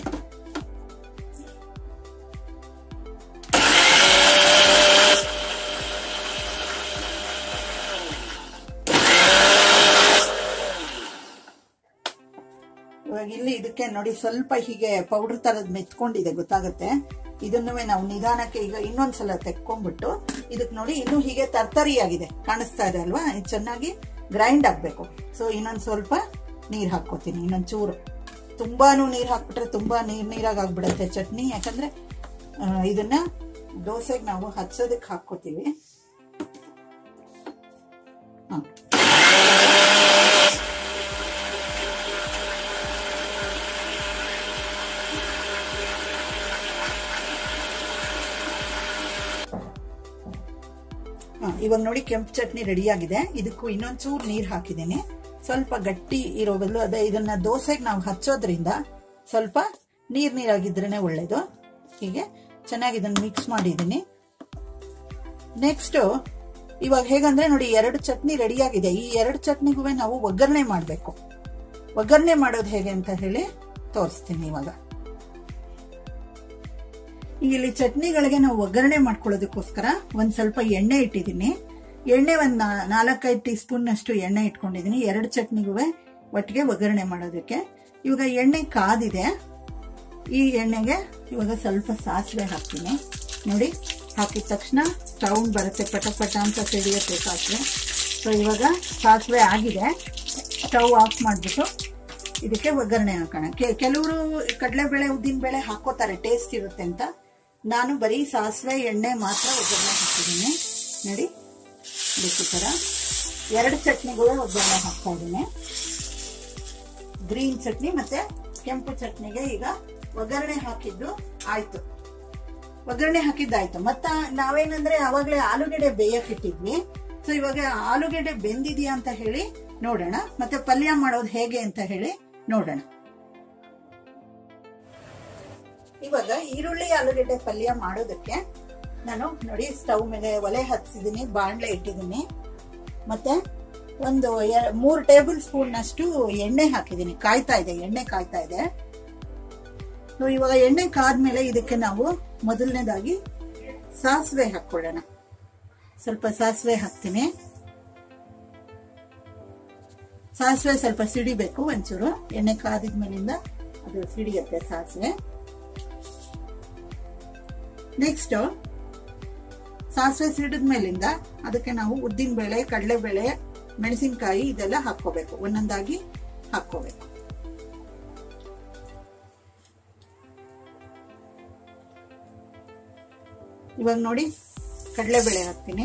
ಇವಾಗ ಇಲ್ಲಿ ಇದಕ್ಕೆ ನೋಡಿ ಸ್ವಲ್ಪ ಹೀಗೆ ಪೌಡರ್ ತರದ್ ಮೆತ್ಕೊಂಡಿದೆ ಗೊತ್ತಾಗುತ್ತೆ ಇದನ್ನು ನಾವು ನಿಧಾನಕ್ಕೆ ಈಗ ಇನ್ನೊಂದ್ಸಲ ತೆಕ್ಕೊಂಡ್ಬಿಟ್ಟು ಇದಕ್ ನೋಡಿ ಇನ್ನು ಹೀಗೆ ತರ್ತರಿ ಆಗಿದೆ ಕಾಣಿಸ್ತಾ ಇದೆ ಅಲ್ವಾ ಇದು ಚೆನ್ನಾಗಿ ಗ್ರೈಂಡ್ ಆಗ್ಬೇಕು ಸೊ ಇನ್ನೊಂದ್ ಸ್ವಲ್ಪ ನೀರ್ ಹಾಕೋತೀನಿ ಇನ್ನೊಂದ್ ಚೂರು ತುಂಬಾನು ನೀರು ಹಾಕ್ಬಿಟ್ರೆ ತುಂಬಾ ನೀರ್ ನೀರಾಗಿ ಆಗ್ಬಿಡುತ್ತೆ ಚಟ್ನಿ ಯಾಕಂದ್ರೆ ಆ, ಇದನ್ನ ದೋಸೆಗೆ ನಾವು ಹಚ್ಚೋದಕ್ಕೆ ಹಾಕ್ಕೋತೀವಿ ಹ. ಹ, ಇವಾಗ ನೋಡಿ ಕೆಂಪು ಚಟ್ನಿ ರೆಡಿ ಆಗಿದೆ ಇದಕ್ಕೂ ಇನ್ನೊಂಚೂರು ನೀರು ಹಾಕಿದ್ದೀನಿ ಸ್ವಲ್ಪ ಗಟ್ಟಿ ಇರೋ ಬದಲು ಅದೇ ಇದನ್ನ ದೋಸೆಗೆ ನಾವು ಹಚ್ಚೋದ್ರಿಂದ ಸ್ವಲ್ಪ ನೀರ್ ನೀರಾಗಿದ್ರೇನೆ ಒಳ್ಳೇದು ಹೀಗೆ ಚೆನ್ನಾಗಿ ಇದನ್ನ ಮಿಕ್ಸ್ ಮಾಡಿದ್ದೀನಿ ನೆಕ್ಸ್ಟ್ ಇವಾಗ ಹೇಗಂದ್ರೆ ನೋಡಿ ಎರಡು ಚಟ್ನಿ ರೆಡಿ ಆಗಿದೆ ಈ ಎರಡು ಚಟ್ನಿಗೂ ನಾವು ಒಗ್ಗರಣೆ ಮಾಡಬೇಕು ಒಗ್ಗರಣೆ ಮಾಡೋದು ಹೇಗೆ ಅಂತ ಹೇಳಿ ತೋರಿಸ್ತೀನಿ ಇವಾಗ ಈಗ ಇಲ್ಲಿ ಚಟ್ನಿಗಳಿಗೆ ನಾವು ಒಗ್ಗರಣೆ ಮಾಡ್ಕೊಳ್ಳೋದಕ್ಕೋಸ್ಕರ ಒಂದ್ ಸ್ವಲ್ಪ ಎಣ್ಣೆ ಇಟ್ಟಿದ್ದೀನಿ ಎಣ್ಣೆ ಒಂದ್ ನಾ- ನಾಲ್ಕೈದು ಟೀ ಸ್ಪೂನ್ ಅಷ್ಟು ಎಣ್ಣೆ ಇಟ್ಕೊಂಡಿದ್ದೀನಿ ಎರಡು ಚಟ್ನಿಗೂ ಒಟ್ಟಿಗೆ ಒಗ್ಗರಣೆ ಮಾಡೋದಕ್ಕೆ ಇವಾಗ ಎಣ್ಣೆ ಕಾದಿದೆ ಈ ಎಣ್ಣೆಗೆ ಇವಾಗ ಸ್ವಲ್ಪ ಸಾಸಿವೆ ಹಾಕ್ತೀನಿ ನೋಡಿ ಹಾಕಿದ ತಕ್ಷಣ ಸೌಂಡ್ ಬರುತ್ತೆ ಪಟ ಪಟ ಅಂತ ಸಿಡಿಯುತ್ತೆ ಸಾಸಿವೆ ಸೊ ಇವಾಗ ಸಾಸಿವೆ ಆಗಿದೆ ಸ್ಟವ್ ಆಫ್ ಮಾಡಿಬಿಟ್ಟು ಇದಕ್ಕೆ ಒಗ್ಗರಣೆ ಹಾಕೋಣ ಕೆ- ಕೆಲವರು ಕಡಲೆಬೇಳೆ ಉದ್ದಿನಬೇಳೆ ಹಾಕೋತಾರೆ ಟೇಸ್ಟ್ ಇರುತ್ತೆ ಅಂತ ನಾನು ಬರೀ ಸಾಸಿವೆ ಎಣ್ಣೆ ಮಾತ್ರ ಒಗ್ಗರಣೆ ಹಾಕಿದ್ದೀನಿ ನೋಡಿ ಇದಕ್ಕೆ ಥರ ಎರಡು ಚಟ್ನಿಗಳು ಒಗ್ಗರಣೆ ಹಾಕ್ತಾ ಇದ್ದೀನಿ ಗ್ರೀನ್ ಚಟ್ನಿ ಮತ್ತೆ ಕೆಂಪು ಚಟ್ನಿಗೆ ಈಗ ಒಗ್ಗರಣೆ ಹಾಕಿದ್ದು ಆಯ್ತು ಒಗ್ಗರಣೆ ಹಾಕಿದ್ದಾಯ್ತು ಮತ್ತ ನಾವೇನಂದ್ರೆ ಅವಾಗಲೇ ಆಲೂಗೆಡ್ಡೆ ಬೇಯಕ್ ಇಟ್ಟಿದ್ವಿ ಸೊ ಇವಾಗ ಆಲೂಗೆಡ್ಡೆ ಬೆಂದಿದ್ಯಾ ಅಂತ ಹೇಳಿ ನೋಡೋಣ ಮತ್ತೆ ಪಲ್ಯ ಮಾಡೋದು ಹೇಗೆ ಅಂತ ಹೇಳಿ ನೋಡೋಣ ಇವಾಗ ಈರುಳ್ಳಿ ಆಲೂಗೆಡ್ಡೆ ಪಲ್ಯ ಮಾಡೋದಕ್ಕೆ ನಾನು ನೋಡಿ ಸ್ಟವ್ ಮೇಲೆ ಒಲೆ ಹಚ್ಚಿದ್ದೀನಿ ಬಾಣಲೆ ಇಟ್ಟಿದ್ದೀನಿ ಮತ್ತೆ ಒಂದು ಎ- ಮೂರು ಟೇಬಲ್ ಸ್ಪೂನ್ ಅಷ್ಟು ಎಣ್ಣೆ ಹಾಕಿದ್ದೀನಿ ಕಾಯ್ತಾ ಇದೆ ಎಣ್ಣೆ ಕಾಯ್ತಾ ಇದೆ ಸೊ ಇವಾಗ ಎಣ್ಣೆ ಕಾದ್ಮೇಲೆ ಇದಕ್ಕೆ ನಾವು ಮೊದಲನೇದಾಗಿ ಸಾಸಿವೆ ಹಾಕೊಳ್ಳೋಣ ಸ್ವಲ್ಪ ಸಾಸಿವೆ ಹಾಕ್ತೀನಿ ಸಾಸಿವೆ ಸ್ವಲ್ಪ ಸಿಡಿಬೇಕು ಒಂಚೂರು ಎಣ್ಣೆ ಕಾದಿದ್ಮೇಲಿಂದ ಅದು ಸಿಡಿಯುತ್ತೆ ಸಾಸಿವೆ ನೆಕ್ಸ್ಟ್ ಸಾಸಿವೆ ಸಿಡಿದ ಮೇಲಿಂದ ಅದಕ್ಕೆ ನಾವು ಉದ್ದಿನ ಬೇಳೆ ಕಡಲೆಬೇಳೆ ಮೆಣಸಿನಕಾಯಿ ಇದೆಲ್ಲ ಹಾಕೋಬೇಕು ಒಂದೊಂದಾಗಿ ಹಾಕೋಬೇಕು ಇವಾಗ ನೋಡಿ ಕಡಲೆಬೇಳೆ ಹಾಕ್ತೀನಿ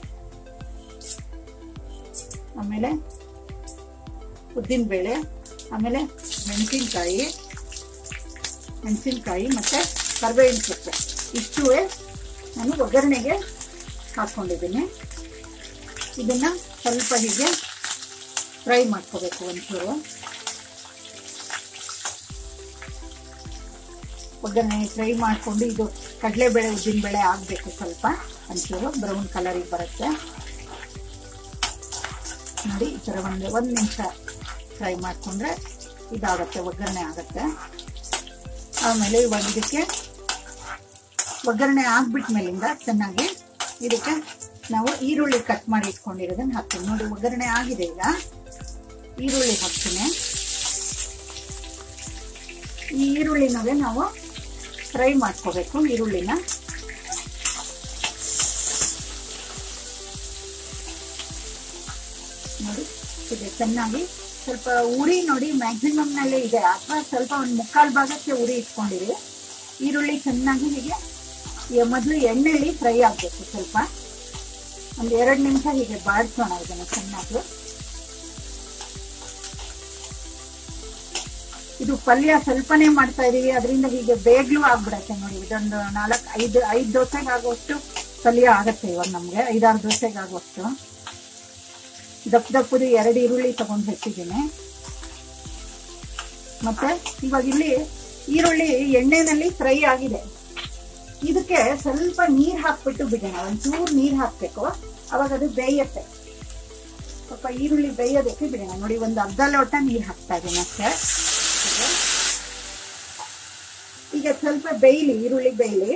ಆಮೇಲೆ ಉದ್ದಿನ ಬೇಳೆ ಆಮೇಲೆ ಮೆಣಸಿನ್ಕಾಯಿ ಮೆಣಸಿನ್ಕಾಯಿ ಮತ್ತೆ ಕರ್ಬೇವಿನ ಸೊಪ್ಪು ಇಷ್ಟು ನಾನು ಒಗ್ಗರಣೆಗೆ ಹಾಕ್ಕೊಂಡಿದ್ದೀನಿ ಇದನ್ನ ಸ್ವಲ್ಪ ಹೀಗೆ ಫ್ರೈ ಮಾಡ್ಕೋಬೇಕು ಒಂಚೂರು ಒಗ್ಗರಣೆ ಫ್ರೈ ಮಾಡಿಕೊಂಡು ಇದು ಕಡಲೆಬೇಳೆ ಉದ್ದಿನಬೇಳೆ ಆಗಬೇಕು ಸ್ವಲ್ಪ ಒಂಚೂರು ಬ್ರೌನ್ ಕಲರಿಗೆ ಬರುತ್ತೆ ನೋಡಿ ಈ ಥರ ಒಂದು ಒಂದು ನಿಮಿಷ ಫ್ರೈ ಮಾಡಿಕೊಂಡ್ರೆ ಇದಾಗತ್ತೆ ಒಗ್ಗರಣೆ ಆಗುತ್ತೆ ಆಮೇಲೆ ಇವಾಗ ಇದಕ್ಕೆ ಒಗ್ಗರಣೆ ಆಗ್ಬಿಟ್ಮೇಲಿಂದ ಚೆನ್ನಾಗಿ ಇದಕ್ಕೆ ನಾವು ಈರುಳ್ಳಿ ಕಟ್ ಮಾಡಿ ಇಟ್ಕೊಂಡಿರೋದನ್ನ ಹಾಕ್ತೀನಿ ನೋಡಿ ಒಗ್ಗರಣೆ ಆಗಿದೆ ಈಗ ಈರುಳ್ಳಿ ಹಾಕ್ತೀನಿ ಈ ಈರುಳ್ಳಿನಾಗೆ ನಾವು ಫ್ರೈ ಮಾಡ್ಕೋಬೇಕು ಈರುಳ್ಳಿನ ನೋಡಿ ಇದೆ ಚೆನ್ನಾಗಿ ಸ್ವಲ್ಪ ಉರಿ ನೋಡಿ ಮ್ಯಾಕ್ಸಿಮಮ್ ನಲ್ಲಿ ಇದೆ ಅಥವಾ ಸ್ವಲ್ಪ ಒಂದು ಮುಕ್ಕಾಲು ಭಾಗಕ್ಕೆ ಉರಿ ಇಟ್ಕೊಂಡಿರಿ ಈರುಳ್ಳಿ ಚೆನ್ನಾಗಿ ಹೀಗೆ ಈಗ ಮೊದಲು ಎಣ್ಣೆಲಿ ಫ್ರೈ ಆಗಬೇಕು ಸ್ವಲ್ಪ ಒಂದು ಎರಡು ನಿಮಿಷ ಹೀಗೆ ಬಾಡಿಸೋಣ ಇದನ್ನು ಚೆನ್ನಾಗಿ ಇದು ಪಲ್ಯ ಸ್ವಲ್ಪನೇ ಮಾಡ್ತಾ ಇದೀವಿ ಅದರಿಂದ ಹೀಗೆ ಬೇಗ್ಲೂ ಆಗ್ಬಿಡತ್ತೆ ನೋಡಿ ಇದೊಂದು ನಾಲ್ಕು ಐದು ಐದು ದೋಸೆಗೆ ಆಗುವಷ್ಟು ಪಲ್ಯ ಆಗತ್ತೆ ಇವಾಗ ನಮ್ಗೆ ಐದಾರು ದೋಸೆಗೆ ಆಗುವಷ್ಟು ದಪ್ಪ ದಪ್ಪದು ಎರಡು ಈರುಳ್ಳಿ ತಗೊಂಡು ಹೆಚ್ಚಿದ್ದೀನಿ ಮತ್ತೆ ಇವಾಗ ಇಲ್ಲಿ ಈರುಳ್ಳಿ ಎಣ್ಣೆನಲ್ಲಿ ಫ್ರೈ ಆಗಿದೆ ಇದಕ್ಕೆ ಸ್ವಲ್ಪ ನೀರ್ ಹಾಕ್ಬಿಟ್ಟು ಬಿಡೋಣ ಒಂಚೂರು ನೀರ್ ಹಾಕ್ಬೇಕು ಅವಾಗ ಅದು ಬೇಯತ್ತೆ ಸ್ವಲ್ಪ ಈರುಳ್ಳಿ ಬೇಯೋದಕ್ಕೆ ಬಿಡೋಣ ನೋಡಿ ಒಂದು ಅರ್ಧ ಲೋಟ ನೀರ್ ಹಾಕ್ತಾ ಇದ್ದೀನಿ ಅಷ್ಟೇ ಈಗ ಸ್ವಲ್ಪ ಬೇಯಲಿ ಈರುಳ್ಳಿ ಬೇಯಲಿ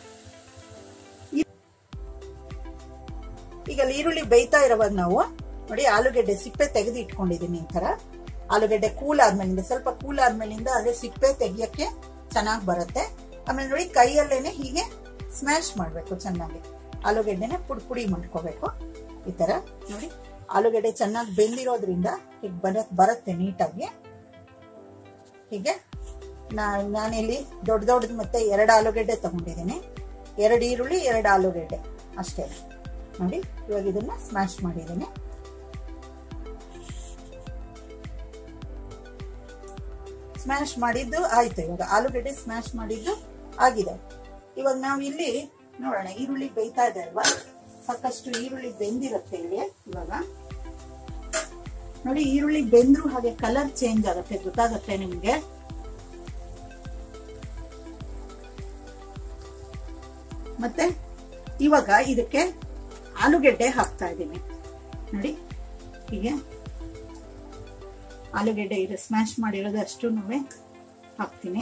ಈಗ ಅಲ್ಲಿ ಈರುಳ್ಳಿ ಬೇಯ್ತಾ ಇರೋವಾಗ ನಾವು ನೋಡಿ ಆಲೂಗೆಡ್ಡೆ ಸಿಪ್ಪೆ ತೆಗೆದು ಇಟ್ಕೊಂಡಿದೀನಿ ಈ ತರ ಆಲೂಗೆಡ್ಡೆ ಕೂಲ್ ಆದ್ಮೇಲಿಂದ ಸ್ವಲ್ಪ ಕೂಲ್ ಆದ್ಮೇಲಿಂದ ಅದೇ ಸಿಪ್ಪೆ ತೆಗಿಯಕ್ಕೆ ಚೆನ್ನಾಗಿ ಬರುತ್ತೆ ಆಮೇಲೆ ನೋಡಿ ಕೈಯಲ್ಲೇನೆ ಹೀಗೆ ಸ್ಮ್ಯಾಶ್ ಮಾಡ್ಬೇಕು ಚೆನ್ನಾಗಿ ಆಲೂಗೆಡ್ಡೆನ ಪುಡಿ ಪುಡಿ ಮಾಡ್ಕೋಬೇಕು ಈ ತರ ನೋಡಿ ಆಲೂಗೆಡ್ಡೆ ಚೆನ್ನಾಗಿ ಬೆಂದಿರೋದ್ರಿಂದ ಈಗ ಬರ ಬರುತ್ತೆ ನೀಟಾಗಿ ಹೀಗೆ ನಾ ನಾನಿಲ್ಲಿ ದೊಡ್ಡ ದೊಡ್ಡದು ಮತ್ತೆ ಎರಡು ಆಲೂಗೆಡ್ಡೆ ತಗೊಂಡಿದ್ದೀನಿ ಎರಡು ಈರುಳ್ಳಿ ಎರಡು ಆಲೂಗೆಡ್ಡೆ ಅಷ್ಟೇ ನೋಡಿ ಇವಾಗ ಇದನ್ನ ಸ್ಮ್ಯಾಶ್ ಮಾಡಿದ್ದೀನಿ ಸ್ಮ್ಯಾಶ್ ಮಾಡಿದ್ದು ಆಯ್ತು ಇವಾಗ ಆಲೂಗೆಡ್ಡೆ ಸ್ಮ್ಯಾಶ್ ಮಾಡಿದ್ದು ಆಗಿದೆ ಇವಾಗ ನಾವು ಇಲ್ಲಿ ನೋಡೋಣ ಈರುಳ್ಳಿ ಬೇಯ್ತಾ ಇದೆ ಅಲ್ವಾ ಸಾಕಷ್ಟು ಈರುಳ್ಳಿ ಬೆಂದಿರುತ್ತೆ ಇಲ್ಲಿ ಇವಾಗ ನೋಡಿ ಈರುಳ್ಳಿ ಬೆಂದ್ರು ಹಾಗೆ ಕಲರ್ ಚೇಂಜ್ ಆಗುತ್ತೆ ಗೊತ್ತಾಗುತ್ತೆ ನಿಮ್ಗೆ ಮತ್ತೆ ಇವಾಗ ಇದಕ್ಕೆ ಆಲೂಗೆಡ್ಡೆ ಹಾಕ್ತಾ ಇದ್ದೀನಿ ನೋಡಿ ಹೀಗೆ ಆಲೂಗೆಡ್ಡೆ ಇದು ಸ್ಮ್ಯಾಶ್ ಮಾಡಿರೋದು ಅಷ್ಟು ಹಾಕ್ತೀನಿ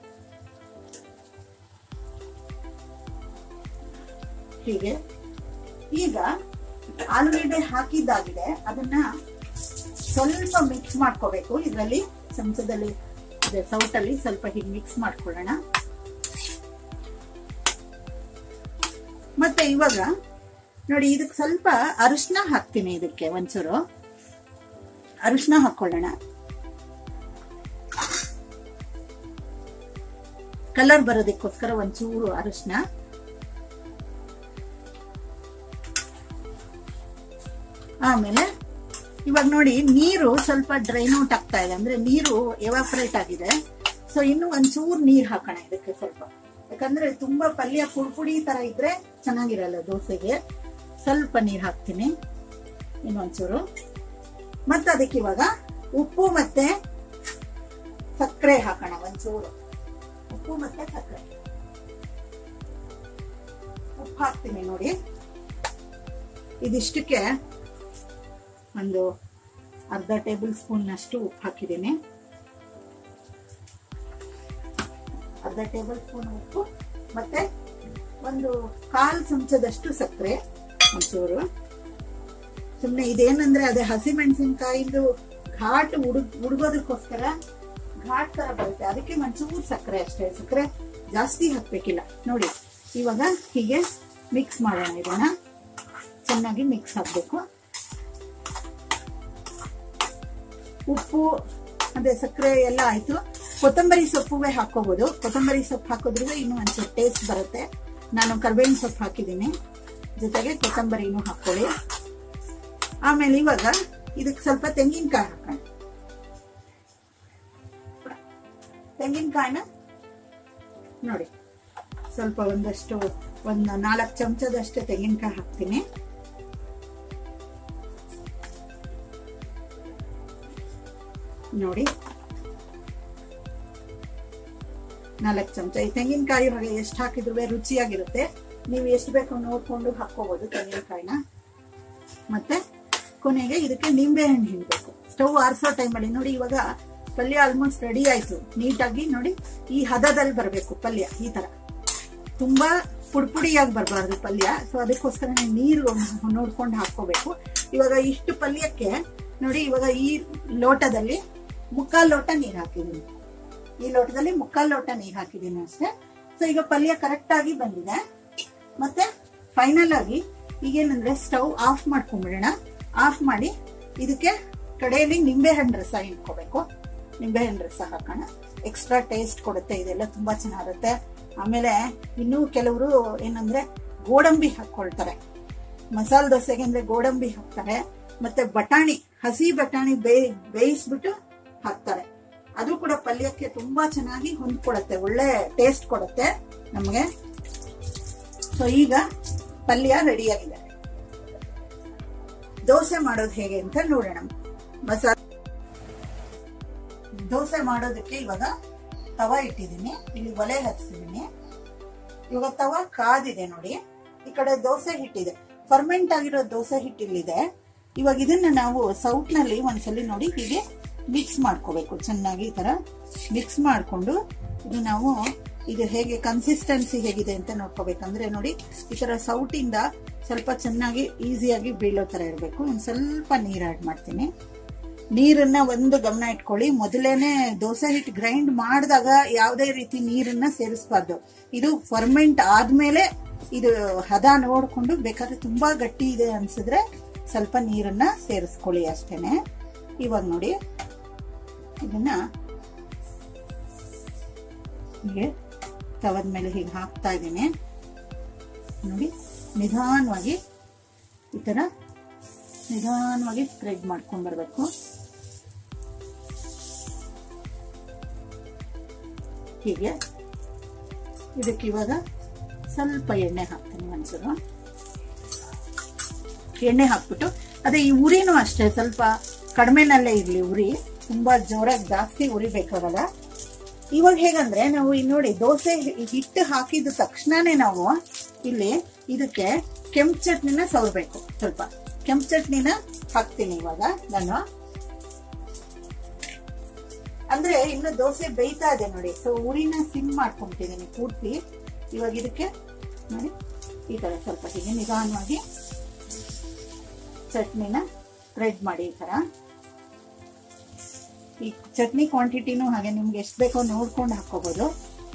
ಹೀಗೆ ಈಗ ಆಲೂಗೆಡ್ಡೆ ಹಾಕಿದ್ದಾಗಿದೆ ಅದನ್ನ ಸ್ವಲ್ಪ ಮಿಕ್ಸ್ ಮಾಡ್ಕೋಬೇಕು ಇದರಲ್ಲಿ ಚಮಚದಲ್ಲಿ ಸೌಟಲ್ಲಿ ಸ್ವಲ್ಪ ಹೀಗೆ ಮಿಕ್ಸ್ ಮಾಡ್ಕೊಳ್ಳೋಣ ಮತ್ತೆ ಇವಾಗ ನೋಡಿ ಇದಕ್ಕೆ ಸ್ವಲ್ಪ ಅರಿಶಿನ ಹಾಕ್ತೀನಿ ಇದಕ್ಕೆ ಒಂಚೂರು ಅರಿಶಿನ ಹಾಕೊಳ್ಳೋಣ ಕಲರ್ ಬರೋದಕ್ಕೋಸ್ಕರ ಒಂಚೂರು ಅರಿಶಿನ ಆಮೇಲೆ ಇವಾಗ ನೋಡಿ ನೀರು ಸ್ವಲ್ಪ ಡ್ರೈನ್ ಔಟ್ ಆಗ್ತಾ ಇದೆ ಅಂದ್ರೆ ನೀರು ಎವಾಪರೇಟ್ ಆಗಿದೆ ಸೊ ಇನ್ನು ಒಂಚೂರು ನೀರ್ ಹಾಕೋಣ ಇದಕ್ಕೆ ಸ್ವಲ್ಪ ಯಾಕಂದ್ರೆ ತುಂಬಾ ಪಲ್ಯ ಪುಡಿ ತರ ಇದ್ರೆ ಚೆನ್ನಾಗಿರಲ್ಲ ದೋಸೆಗೆ ಸ್ವಲ್ಪ ನೀರ್ ಹಾಕ್ತೀನಿ ಇನ್ನೊಂಚೂರು ಮತ್ತೆ ಅದಕ್ಕೆ ಇವಾಗ ಉಪ್ಪು ಮತ್ತೆ ಸಕ್ಕರೆ ಹಾಕೋಣ ಒಂಚೂರು ಉಪ್ಪು ಮತ್ತೆ ಸಕ್ಕರೆ ಉಪ್ಪು ಹಾಕ್ತೀನಿ ನೋಡಿ ಇದಿಷ್ಟಕ್ಕೆ ಒಂದು ಅರ್ಧ ಟೇಬಲ್ ಸ್ಪೂನ್ ಅಷ್ಟು ಉಪ್ಪು ಹಾಕಿದ್ದೀನಿ ಅರ್ಧ ಟೇಬಲ್ ಸ್ಪೂನ್ ಉಪ್ಪು ಮತ್ತೆ ಒಂದು ಕಾಲ್ ಚಮಚದಷ್ಟು ಸಕ್ಕರೆ ಒಂಚೂರು ಸುಮ್ಮನೆ ಇದೇನಂದ್ರೆ ಅದೇ ಹಸಿಮೆಣಸಿನ್ಕಾಯಿಂದು ಘಾಟ್ ಹುಡುಗ್ ಹುಡುಗೋದಕ್ಕೋಸ್ಕರ ಘಾಟ್ ತರ ಬರುತ್ತೆ ಅದಕ್ಕೆ ಒಂಚೂರು ಸಕ್ಕರೆ ಅಷ್ಟೇ ಸಕ್ಕರೆ ಜಾಸ್ತಿ ಹಾಕ್ಬೇಕಿಲ್ಲ ನೋಡಿ ಇವಾಗ ಹೀಗೆ ಮಿಕ್ಸ್ ಮಾಡೋಣ ಇದನ್ನ ಚೆನ್ನಾಗಿ ಮಿಕ್ಸ್ ಹಾಕ್ಬೇಕು ಉಪ್ಪು ಅದೇ ಸಕ್ಕರೆ ಎಲ್ಲ ಆಯ್ತು ಕೊತ್ತಂಬರಿ ಸೊಪ್ಪುವೆ ಹಾಕೋಬಹುದು ಕೊತ್ತಂಬರಿ ಸೊಪ್ಪು ಹಾಕಿದ್ರೆ ಇನ್ನೂ ಒಂಚೂರು ಟೇಸ್ಟ್ ಬರುತ್ತೆ ನಾನು ಕರ್ಬೇವಿನ ಸೊಪ್ಪು ಹಾಕಿದ್ದೀನಿ ಜೊತೆಗೆ ಕೊತ್ತಂಬರಿನೂ ಹಾಕೊಳ್ಳಿ ಆಮೇಲೆ ಇವಾಗ ಇದಕ್ಕೆ ಸ್ವಲ್ಪ ತೆಂಗಿನಕಾಯಿ ಹಾಕೋಣ ತೆಂಗಿನಕಾಯಿನ ನೋಡಿ ಸ್ವಲ್ಪ ಒಂದಷ್ಟು ಒಂದು ನಾಲ್ಕು ಚಮಚದಷ್ಟು ತೆಂಗಿನಕಾಯಿ ಹಾಕ್ತೀನಿ ನೋಡಿ ನಾಲ್ಕು ಚಮಚ ಈ ತೆಂಗಿನಕಾಯಿ ಹಾಗೆ ಎಷ್ಟು ಹಾಕಿದ್ರು ರುಚಿಯಾಗಿರುತ್ತೆ ನೀವು ಎಷ್ಟು ಬೇಕೋ ನೋಡ್ಕೊಂಡು ಹಾಕೋಬಹುದು ತೆಂಗಿನಕಾಯಿನ ಮತ್ತೆ ಕೊನೆಗೆ ಇದಕ್ಕೆ ನಿಂಬೆ ಹಣ್ಣು ಹಿಂಡ್ಬೇಕು ಸ್ಟವ್ ಆರಿಸೋ ಟೈಮಲ್ಲಿ ನೋಡಿ ಇವಾಗ ಪಲ್ಯ ಆಲ್ಮೋಸ್ಟ್ ರೆಡಿ ಆಯ್ತು ನೀಟಾಗಿ ನೋಡಿ ಈ ಹದದಲ್ಲಿ ಬರಬೇಕು ಪಲ್ಯ ಈ ತರ ತುಂಬಾ ಪುಡ್ಪುಡಿಯಾಗಿ ಬರಬಾರ್ದು ಪಲ್ಯ ಸೊ ಅದಕ್ಕೋಸ್ಕರ ನೀರು ನೋಡ್ಕೊಂಡು ಹಾಕೋಬೇಕು ಇವಾಗ ಇಷ್ಟು ಪಲ್ಯಕ್ಕೆ ನೋಡಿ ಇವಾಗ ಈ ಲೋಟದಲ್ಲಿ ಮುಕ್ಕಾಲ್ ಲೋಟ ನೀರು ಹಾಕಿದ್ದೀನಿ ಈ ಲೋಟದಲ್ಲಿ ಮುಕ್ಕಾಲ್ ಲೋಟ ನೀರು ಹಾಕಿದ್ದೀನಿ ಅಷ್ಟೇ ಸೊ ಈಗ ಪಲ್ಯ ಕರೆಕ್ಟ್ ಆಗಿ ಬಂದಿದೆ ಮತ್ತೆ ಫೈನಲ್ ಆಗಿ ಈಗೇನಂದ್ರೆ ಸ್ಟವ್ ಆಫ್ ಮಾಡ್ಕೊಂಡ್ಬಿಡೋಣ ಆಫ್ ಮಾಡಿ ಇದಕ್ಕೆ ಕಡೆಯಲ್ಲಿ ನಿಂಬೆ ಹಣ್ಣು ರಸ ಇಟ್ಕೋಬೇಕು ನಿಂಬೆ ಹಣ್ಣು ರಸ ಹಾಕೋಣ ಎಕ್ಸ್ಟ್ರಾ ಟೇಸ್ಟ್ ಕೊಡುತ್ತೆ ಇದೆಲ್ಲ ತುಂಬಾ ಚೆನ್ನಾಗಿರುತ್ತೆ ಆಮೇಲೆ ಇನ್ನೂ ಕೆಲವರು ಏನಂದ್ರೆ ಗೋಡಂಬಿ ಹಾಕೊಳ್ತಾರೆ ಮಸಾಲೆ ದೋಸೆಗೆ ಅಂದ್ರೆ ಗೋಡಂಬಿ ಹಾಕ್ತಾರೆ ಮತ್ತೆ ಬಟಾಣಿ ಹಸಿ ಬಟಾಣಿ ಬೇಯ್ ಬೇಯಿಸ್ಬಿಟ್ಟು ಹಾಕ್ತಾರೆ ಅದು ಕೂಡ ಪಲ್ಯಕ್ಕೆ ತುಂಬಾ ಚೆನ್ನಾಗಿ ಹೊಂದ್ಕೊಳತ್ತೆ ಒಳ್ಳೆ ಟೇಸ್ಟ್ ಕೊಡುತ್ತೆ ನಮಗೆ ಸೊ ಈಗ ಪಲ್ಯ ರೆಡಿಯಾಗಿದೆ ದೋಸೆ ಮಾಡೋದು ಹೇಗೆ ಅಂತ ನೋಡೋಣ ಮಸಾಲೆ ದೋಸೆ ಮಾಡೋದಕ್ಕೆ ಇವಾಗ ತವ ಇಟ್ಟಿದ್ದೀನಿ ಇಲ್ಲಿ ಒಲೆ ಹಚ್ಚಿದ್ದೀನಿ ಇವಾಗ ತವ ಕಾದಿದೆ ನೋಡಿ ಈ ಕಡೆ ದೋಸೆ ಹಿಟ್ಟಿದೆ ಫರ್ಮೆಂಟ್ ಆಗಿರೋ ದೋಸೆ ಹಿಟ್ಟಿಲ್ಲಿದೆ ಇವಾಗ ಇದನ್ನ ನಾವು ಸೌಟ್ ನಲ್ಲಿ ಒಂದ್ಸಲಿ ನೋಡಿ ಹೀಗೆ ಮಿಕ್ಸ್ ಮಾಡ್ಕೋಬೇಕು ಚೆನ್ನಾಗಿ ಈ ತರ ಮಿಕ್ಸ್ ಮಾಡ್ಕೊಂಡು ಇದು ನಾವು ಇದು ಹೇಗೆ ಕನ್ಸಿಸ್ಟೆನ್ಸಿ ಹೇಗಿದೆ ಅಂತ ನೋಡ್ಕೋಬೇಕಂದ್ರೆ ನೋಡಿ ಈ ತರ ಸೌಟಿಂದ ಸ್ವಲ್ಪ ಚೆನ್ನಾಗಿ ಈಸಿಯಾಗಿ ಬೀಳೋ ತರ ಇರಬೇಕು ಒಂದ್ ಸ್ವಲ್ಪ ನೀರ್ ಆಡ್ ಮಾಡ್ತೀನಿ ನೀರನ್ನ ಒಂದು ಗಮನ ಇಟ್ಕೊಳ್ಳಿ ಮೊದಲೇನೆ ದೋಸೆ ಹಿಟ್ಟು ಗ್ರೈಂಡ್ ಮಾಡಿದಾಗ ಯಾವುದೇ ರೀತಿ ನೀರನ್ನ ಸೇರಿಸಬಾರ್ದು ಇದು ಫರ್ಮೆಂಟ್ ಆದ್ಮೇಲೆ ಇದು ಹದ ನೋಡ್ಕೊಂಡು ಬೇಕಾದ್ರೆ ತುಂಬಾ ಗಟ್ಟಿ ಇದೆ ಅನ್ಸಿದ್ರೆ ಸ್ವಲ್ಪ ನೀರನ್ನ ಸೇರಿಸ್ಕೊಳ್ಳಿ ಅಷ್ಟೇನೆ ಇವಾಗ ನೋಡಿ ಇದನ್ನ ಹೀಗೆ ತವದ ಮೇಲೆ ಹೀಗೆ ಹಾಕ್ತಾ ಇದ್ದೀನಿ ನೋಡಿ ನಿಧಾನವಾಗಿ ಈ ಥರ ನಿಧಾನವಾಗಿ ಸ್ಪ್ರೆಡ್ ಮಾಡ್ಕೊಂಡು ಬರಬೇಕು ಹೀಗೆ ಇದಕ್ಕೆ ಇವಾಗ ಸ್ವಲ್ಪ ಎಣ್ಣೆ ಹಾಕ್ತೀನಿ ಒಂಚೂರು ಎಣ್ಣೆ ಹಾಕ್ಬಿಟ್ಟು ಅದೇ ಈ ಉರಿನೂ ಅಷ್ಟೇ ಸ್ವಲ್ಪ ಕಡಿಮೆನಲ್ಲೇ ಇರಲಿ ಉರಿ ತುಂಬಾ ಜೋರಾಗಿ ಜಾಸ್ತಿ ಉರಿ ಬೇಕಾಗಲ್ಲ ಇವಾಗ ಹೇಗಂದ್ರೆ ನಾವು ಇಲ್ಲಿ ನೋಡಿ ದೋಸೆ ಹಿಟ್ಟು ಹಾಕಿದ ತಕ್ಷಣನೇ ನಾವು ಇಲ್ಲಿ ಇದಕ್ಕೆ ಕೆಂಪು ಚಟ್ನಿನ ಸವರ್ಬೇಕು ಸ್ವಲ್ಪ ಕೆಂಪು ಚಟ್ನಿನ ಹಾಕ್ತೀನಿ ಇವಾಗ ನಾನು ಅಂದ್ರೆ ಇನ್ನು ದೋಸೆ ಬೇಯ್ತಾ ಇದೆ ನೋಡಿ ಸೊ ಉರಿನ ಸಿಮ್ ಮಾಡ್ಕೊಂತಿದ್ದೀನಿ ಪೂರ್ತಿ ಇವಾಗ ಇದಕ್ಕೆ ನೋಡಿ ಈ ತರ ಸ್ವಲ್ಪ ಹೀಗೆ ನಿಧಾನವಾಗಿ ಚಟ್ನಿನ ಸ್ಪ್ರೆಡ್ ಮಾಡಿ ಈ ತರ ಈ ಚಟ್ನಿ ಕ್ವಾಂಟಿಟಿನೂ ಹಾಗೆ ನಿಮ್ಗೆ ಎಷ್ಟು ಬೇಕೋ ನೋಡ್ಕೊಂಡು ಹಾಕೋಬಹುದು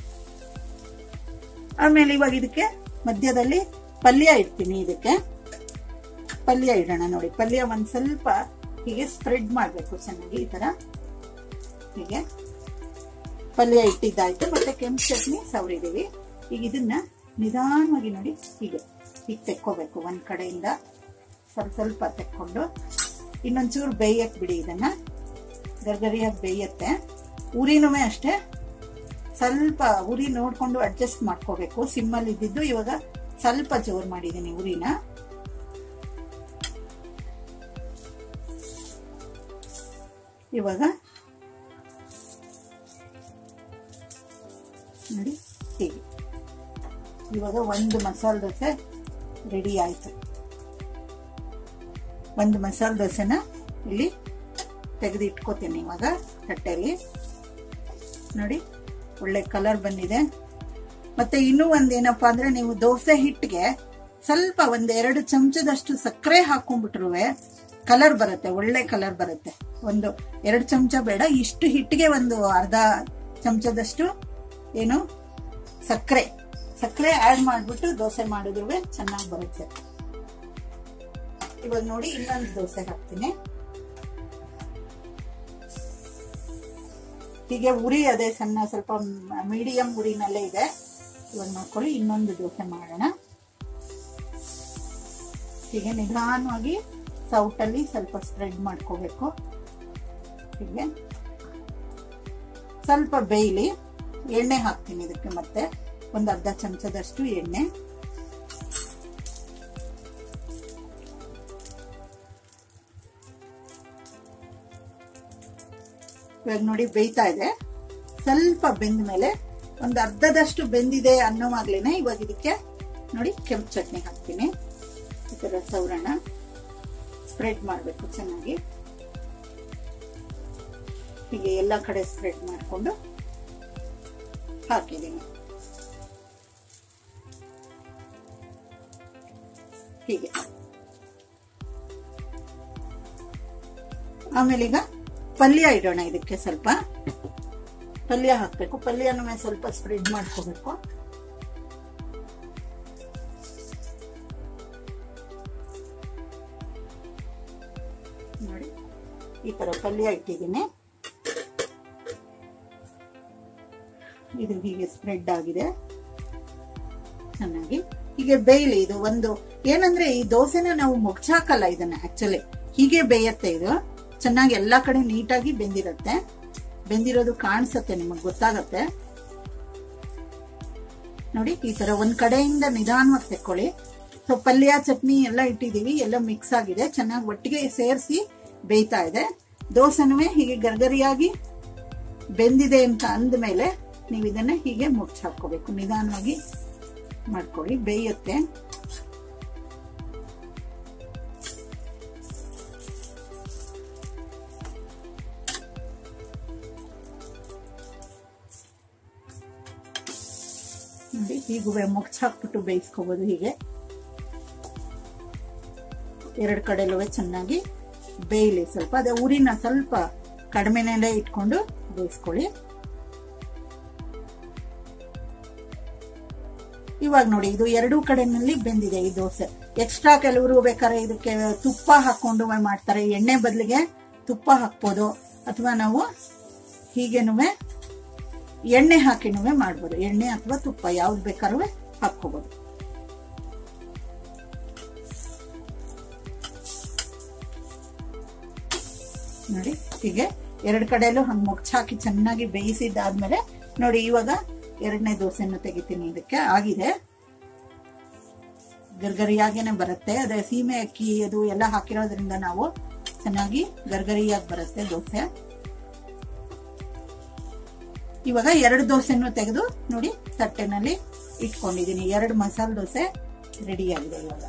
ಆಮೇಲೆ ಇವಾಗ ಇದಕ್ಕೆ ಮಧ್ಯದಲ್ಲಿ ಪಲ್ಯ ಇಡ್ತೀನಿ ಇದಕ್ಕೆ ಪಲ್ಯ ಇಡೋಣ ನೋಡಿ ಪಲ್ಯ ಒಂದ್ ಸ್ವಲ್ಪ ಹೀಗೆ ಸ್ಪ್ರೆಡ್ ಮಾಡ್ಬೇಕು ಚೆನ್ನಾಗಿ ಈ ತರ ಹೀಗೆ ಪಲ್ಯ ಇಟ್ಟಿದ್ದಾಯ್ತು ಮತ್ತೆ ಕೆಂಪು ಚಟ್ನಿ ಸವರಿದೀವಿ ಈಗ ಇದನ್ನ ನಿಧಾನವಾಗಿ ನೋಡಿ ಹೀಗೆ ಹೀಗೆ ತೆಕ್ಕೋಬೇಕು ಒಂದ್ ಕಡೆಯಿಂದ ಸ್ವಲ್ಪ ಸ್ವಲ್ಪ ತೆಕ್ಕೊಂಡು ಇನ್ನೊಂಚೂರು ಬೇಯಕ್ ಬಿಡಿ ಇದನ್ನ ಗರ್ಗರಿಯಾಗಿ ಬೇಯತ್ತೆ ಉರಿನೂ ಅಷ್ಟೇ ಸ್ವಲ್ಪ ಉರಿ ನೋಡ್ಕೊಂಡು ಅಡ್ಜಸ್ಟ್ ಮಾಡ್ಕೋಬೇಕು ಸಿಮ್ಮಲ್ಲಿ ಇದ್ದಿದ್ದು ಇವಾಗ ಸ್ವಲ್ಪ ಜೋರ್ ಮಾಡಿದ್ದೀನಿ ಉರಿನ ಇವಾಗ ನೋಡಿ ಹೀಗೆ ಇವಾಗ ಒಂದು ಮಸಾಲೆ ದೋಸೆ ರೆಡಿ ಆಯ್ತು ಒಂದು ಮಸಾಲೆ ದೋಸೆನ ಇಲ್ಲಿ ತೆಗೆದು ಇಟ್ಕೋತೀನಿ ಇವಾಗ ತಟ್ಟೆಯಲ್ಲಿ ನೋಡಿ ಒಳ್ಳೆ ಕಲರ್ ಬಂದಿದೆ ಮತ್ತೆ ಇನ್ನೂ ಒಂದೇನಪ್ಪಾ ಅಂದ್ರೆ ನೀವು ದೋಸೆ ಹಿಟ್ಟಿಗೆ ಸ್ವಲ್ಪ ಒಂದ್ ಎರಡು ಚಮಚದಷ್ಟು ಸಕ್ಕರೆ ಹಾಕೊಂಡ್ಬಿಟ್ರುವೆ ಕಲರ್ ಬರುತ್ತೆ ಒಳ್ಳೆ ಕಲರ್ ಬರುತ್ತೆ ಒಂದು ಎರಡು ಚಮಚ ಬೇಡ ಇಷ್ಟು ಹಿಟ್ಟಿಗೆ ಒಂದು ಅರ್ಧ ಚಮಚದಷ್ಟು ಏನು ಸಕ್ಕರೆ ಸಕ್ಕರೆ ಆಡ್ ಮಾಡ್ಬಿಟ್ಟು ದೋಸೆ ಮಾಡಿದ್ರು ಚೆನ್ನಾಗಿ ಬರುತ್ತೆ ಇವಾಗ ನೋಡಿ ಇನ್ನೊಂದು ದೋಸೆ ಹಾಕ್ತೀನಿ ಹೀಗೆ ಉರಿ ಅದೇ ಸಣ್ಣ ಸ್ವಲ್ಪ ಮೀಡಿಯಂ ಉರಿನಲ್ಲೇ ಇದೆ ಇವಾಗ ನೋಡ್ಕೊಳ್ಳಿ ಇನ್ನೊಂದು ದೋಸೆ ಮಾಡೋಣ ಹೀಗೆ ನಿಧಾನವಾಗಿ ಸೌಟಲ್ಲಿ ಸ್ವಲ್ಪ ಸ್ಪ್ರೆಡ್ ಮಾಡ್ಕೋಬೇಕು ಹೀಗೆ ಸ್ವಲ್ಪ ಬೇಯ್ಲಿ ಎಣ್ಣೆ ಹಾಕ್ತೀನಿ ಇದಕ್ಕೆ ಮತ್ತೆ ಒಂದು ಅರ್ಧ ಚಮಚದಷ್ಟು ಎಣ್ಣೆ ಇವಾಗ ನೋಡಿ ಬೇಯ್ತಾ ಇದೆ ಸ್ವಲ್ಪ ಬೆಂದ ಮೇಲೆ ಒಂದು ಅರ್ಧದಷ್ಟು ಬೆಂದಿದೆ ಅನ್ನೋವಾಗ್ಲೇನೆ ಇವಾಗ ಇದಕ್ಕೆ ನೋಡಿ ಕೆಂಪು ಚಟ್ನಿ ಹಾಕ್ತೀನಿ ಈ ತರ ಸೌರಣ ಸ್ಪ್ರೆಡ್ ಮಾಡಬೇಕು ಚೆನ್ನಾಗಿ ಹೀಗೆ ಎಲ್ಲ ಕಡೆ ಸ್ಪ್ರೆಡ್ ಮಾಡಿಕೊಂಡು ಹಾಕಿದ್ದೀನಿ ಹೀಗೆ ಆಮೇಲೆ ಈಗ ಪಲ್ಯ ಇಡೋಣ ಇದಕ್ಕೆ ಸ್ವಲ್ಪ ಪಲ್ಯ ಹಾಕ್ಬೇಕು ಪಲ್ಯನೂ ಸ್ವಲ್ಪ ಸ್ಪ್ರೆಡ್ ಮಾಡ್ಕೋಬೇಕು ನೋಡಿ ಈ ತರ ಪಲ್ಯ ಇಟ್ಟಿದ್ದೀನಿ ಇದು ಹೀಗೆ ಸ್ಪ್ರೆಡ್ ಆಗಿದೆ ಚೆನ್ನಾಗಿ ಹೀಗೆ ಬೇಯಲಿ ಇದು ಒಂದು ಏನಂದ್ರೆ ಈ ದೋಸೆನ ನಾವು ಮುಗ್ಚಾಕಲ್ಲ ಇದನ್ನ ಆಕ್ಚುಲಿ ಹೀಗೆ ಬೇಯತ್ತೆ ಇದು ಚೆನ್ನಾಗಿ ಎಲ್ಲಾ ಕಡೆ ನೀಟಾಗಿ ಬೆಂದಿರತ್ತೆ ಬೆಂದಿರೋದು ಕಾಣಿಸತ್ತೆ ನಿಮಗೆ ಗೊತ್ತಾಗತ್ತೆ ನೋಡಿ ಈ ತರ ಒಂದ್ ಕಡೆಯಿಂದ ನಿಧಾನವಾಗಿ ತೆಕ್ಕೊಳ್ಳಿ ಸೊ ಪಲ್ಯ ಚಟ್ನಿ ಎಲ್ಲ ಇಟ್ಟಿದೀವಿ ಎಲ್ಲ ಮಿಕ್ಸ್ ಆಗಿದೆ ಚೆನ್ನಾಗಿ ಒಟ್ಟಿಗೆ ಸೇರಿಸಿ ಬೇಯ್ತಾ ಇದೆ ದೋಸೆನೂ ಹೀಗೆ ಗರ್ಗರಿಯಾಗಿ ಬೆಂದಿದೆ ಅಂತ ಅಂದ್ಮೇಲೆ ನೀವು ಇದನ್ನ ಹೀಗೆ ಮುಚ್ಚಿ ಹಾಕೋಬೇಕು ನಿಧಾನವಾಗಿ ಮಾಡ್ಕೊಳ್ಳಿ ಬೇಯುತ್ತೆ ನೋಡಿ ಹೀಗೂ ಮುಚ್ಚಿ ಹಾಕ್ಬಿಟ್ಟು ಬೇಯಿಸ್ಕೋಬಹುದು ಹೀಗೆ ಎರಡು ಕಡೆಲೂ ಚೆನ್ನಾಗಿ ಬೇಯಲಿ ಸ್ವಲ್ಪ ಅದೇ ಉರಿನ ಸ್ವಲ್ಪ ಕಡಿಮೆನೆಲ್ಲ ಇಟ್ಕೊಂಡು ಬೇಯಿಸ್ಕೊಳ್ಳಿ ಇವಾಗ ನೋಡಿ ಇದು ಎರಡೂ ಕಡೆನಲ್ಲಿ ಬೆಂದಿದೆ ಈ ದೋಸೆ ಎಕ್ಸ್ಟ್ರಾ ಕೆಲವರು ಬೇಕಾದ್ರೆ ಇದಕ್ಕೆ ತುಪ್ಪ ಹಾಕೊಂಡು ಮಾಡ್ತಾರೆ ಎಣ್ಣೆ ಬದಲಿಗೆ ತುಪ್ಪ ಹಾಕ್ಬೋದು ಅಥವಾ ನಾವು ಹೀಗೇನು ಎಣ್ಣೆ ಹಾಕಿನೂ ಮಾಡ್ಬೋದು ಎಣ್ಣೆ ಅಥವಾ ತುಪ್ಪ ಯಾವ್ದು ಬೇಕಾದ್ರೂ ಹಾಕ್ಕೋಬೋದು ನೋಡಿ ಹೀಗೆ ಎರಡು ಕಡೆಯಲ್ಲೂ ಹಂಗೆ ಮೊಗ್ಚ್ ಹಾಕಿ ಚೆನ್ನಾಗಿ ಬೇಯಿಸಿದ್ದಾದ್ಮೇಲೆ ನೋಡಿ ಇವಾಗ ಎರಡನೇ ದೋಸೆಯನ್ನು ತೆಗಿತೀನಿ ಇದಕ್ಕೆ ಆಗಿದೆ ಗರ್ಗರಿಯಾಗೇನೆ ಬರುತ್ತೆ ಅದೇ ಸೀಮೆ ಅಕ್ಕಿ ಅದು ಎಲ್ಲ ಹಾಕಿರೋದ್ರಿಂದ ನಾವು ಚೆನ್ನಾಗಿ ಗರ್ಗರಿಯಾಗಿ ಬರುತ್ತೆ ದೋಸೆ ಇವಾಗ ಎರಡು ದೋಸೆಯನ್ನು ತೆಗೆದು ನೋಡಿ ತಟ್ಟೆನಲ್ಲಿ ಇಟ್ಕೊಂಡಿದ್ದೀನಿ ಎರಡು ಮಸಾಲೆ ದೋಸೆ ರೆಡಿ ಆಗಿದೆ ಇವಾಗ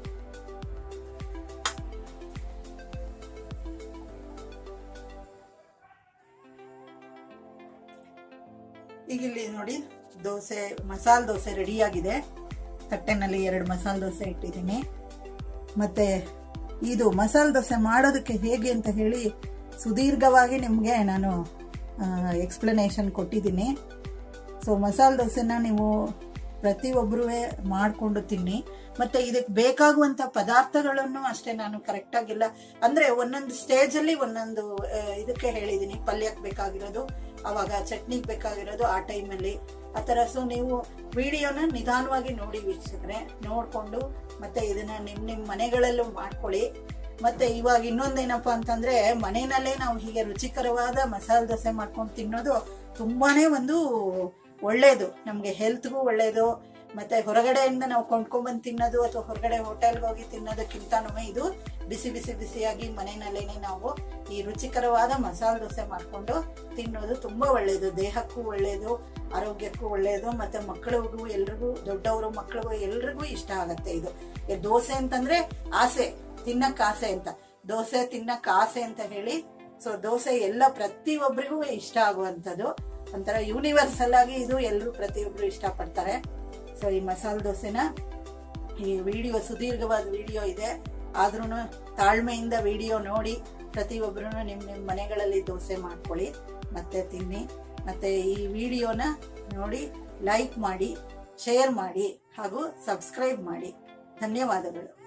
ಈಗ ಇಲ್ಲಿ ನೋಡಿ ದೋಸೆ ಮಸಾಲೆ ದೋಸೆ ರೆಡಿ ಆಗಿದೆ ತಟ್ಟೆನಲ್ಲಿ ಎರಡು ಮಸಾಲೆ ದೋಸೆ ಇಟ್ಟಿದ್ದೀನಿ ಮತ್ತೆ ಇದು ಮಸಾಲೆ ದೋಸೆ ಮಾಡೋದಕ್ಕೆ ಹೇಗೆ ಅಂತ ಹೇಳಿ ಸುದೀರ್ಘವಾಗಿ ನಿಮಗೆ ನಾನು ಎಕ್ಸ್ಪ್ಲನೇಷನ್ ಕೊಟ್ಟಿದ್ದೀನಿ ಸೊ ಮಸಾಲೆ ದೋಸೆನ ನೀವು ಪ್ರತಿಯೊಬ್ಬರೂ ಮಾಡಿಕೊಂಡು ತಿನ್ನಿ ಮತ್ತೆ ಇದಕ್ಕೆ ಬೇಕಾಗುವಂತ ಪದಾರ್ಥಗಳನ್ನು ಅಷ್ಟೇ ನಾನು ಕರೆಕ್ಟಾಗಿಲ್ಲ ಅಂದ್ರೆ ಒಂದೊಂದು ಸ್ಟೇಜಲ್ಲಿ ಒಂದೊಂದು ಆ, ಇದಕ್ಕೆ ಹೇಳಿದ್ದೀನಿ ಪಲ್ಯಕ್ಕೆ ಬೇಕಾಗಿರೋದು ಅವಾಗ ಚಟ್ನಿಗೆ ಬೇಕಾಗಿರೋದು ಆ ಟೈಮಲ್ಲಿ ಆ ಥರ ಸೊ ನೀವು ವಿಡಿಯೋನ ನಿಧಾನವಾಗಿ ನೋಡಿ ವೀಕ್ಷಕರೇ ನೋಡಿಕೊಂಡು ಮತ್ತೆ ಇದನ್ನ ನಿಮ್ಮ ನಿಮ್ಮ ಮನೆಗಳಲ್ಲೂ ಮಾಡ್ಕೊಳ್ಳಿ ಮತ್ತೆ ಇವಾಗ ಇನ್ನೊಂದೇನಪ್ಪ ಅಂತಂದ್ರೆ ಮನೆಯಲ್ಲೇ ನಾವು ಹೀಗೆ ರುಚಿಕರವಾದ ಮಸಾಲೆ ದೋಸೆ ಮಾಡ್ಕೊಂಡು ತಿನ್ನೋದು ತುಂಬಾನೇ ಒಂದು ಒಳ್ಳೇದು ನಮಗೆ ಹೆಲ್ತ್ಗೂ ಒಳ್ಳೇದು ಮತ್ತೆ ಹೊರಗಡೆಯಿಂದ ನಾವು ಕೊಂಡ್ಕೊಂಡ್ಬಂದು ತಿನ್ನೋದು ಅಥವಾ ಹೊರಗಡೆ ಹೋಟೆಲ್ಗೆ ಹೋಗಿ ತಿನ್ನೋದಕ್ಕಿಂತನೂ ಇದು ಬಿಸಿ ಬಿಸಿ ಬಿಸಿಯಾಗಿ ಮನೆಯಲ್ಲೇನೆ ನಾವು ಈ ರುಚಿಕರವಾದ ಮಸಾಲೆ ದೋಸೆ ಮಾಡ್ಕೊಂಡು ತಿನ್ನೋದು ತುಂಬಾ ಒಳ್ಳೇದು ದೇಹಕ್ಕೂ ಒಳ್ಳೇದು ಆರೋಗ್ಯಕ್ಕೂ ಒಳ್ಳೇದು ಮತ್ತೆ ಮಕ್ಕಳಿಗೂ ಎಲ್ರಿಗೂ ದೊಡ್ಡವರು ಮಕ್ಕಳಿಗೂ ಎಲ್ರಿಗೂ ಇಷ್ಟ ಆಗತ್ತೆ ಇದು ಈ ದೋಸೆ ಅಂತಂದ್ರೆ ಆಸೆ ತಿನ್ನಕ್ ಆಸೆ ಅಂತ ದೋಸೆ ತಿನ್ನಕ್ ಆಸೆ ಅಂತ ಹೇಳಿ ಸೊ ದೋಸೆ ಎಲ್ಲ ಪ್ರತಿಯೊಬ್ಬರಿಗೂ ಇಷ್ಟ ಆಗುವಂಥದ್ದು ಒಂಥರ ಯೂನಿವರ್ಸಲ್ ಆಗಿ ಇದು ಎಲ್ಲರೂ ಪ್ರತಿಯೊಬ್ರು ಇಷ್ಟಪಡ್ತಾರೆ ಸೊ ಈ ಮಸಾಲೆ ದೋಸೆನ ಈ ವಿಡಿಯೋ ಸುದೀರ್ಘವಾದ ವಿಡಿಯೋ ಇದೆ ಆದ್ರೂ ತಾಳ್ಮೆಯಿಂದ ವಿಡಿಯೋ ನೋಡಿ ಪ್ರತಿಯೊಬ್ಬರು ನಿಮ್ಮ ನಿಮ್ಮ ಮನೆಗಳಲ್ಲಿ ದೋಸೆ ಮಾಡ್ಕೊಳ್ಳಿ ಮತ್ತೆ ತಿನ್ನಿ ಮತ್ತೆ ಈ ವಿಡಿಯೋನ ನೋಡಿ ಲೈಕ್ ಮಾಡಿ ಶೇರ್ ಮಾಡಿ ಹಾಗೂ ಸಬ್ಸ್ಕ್ರೈಬ್ ಮಾಡಿ ಧನ್ಯವಾದಗಳು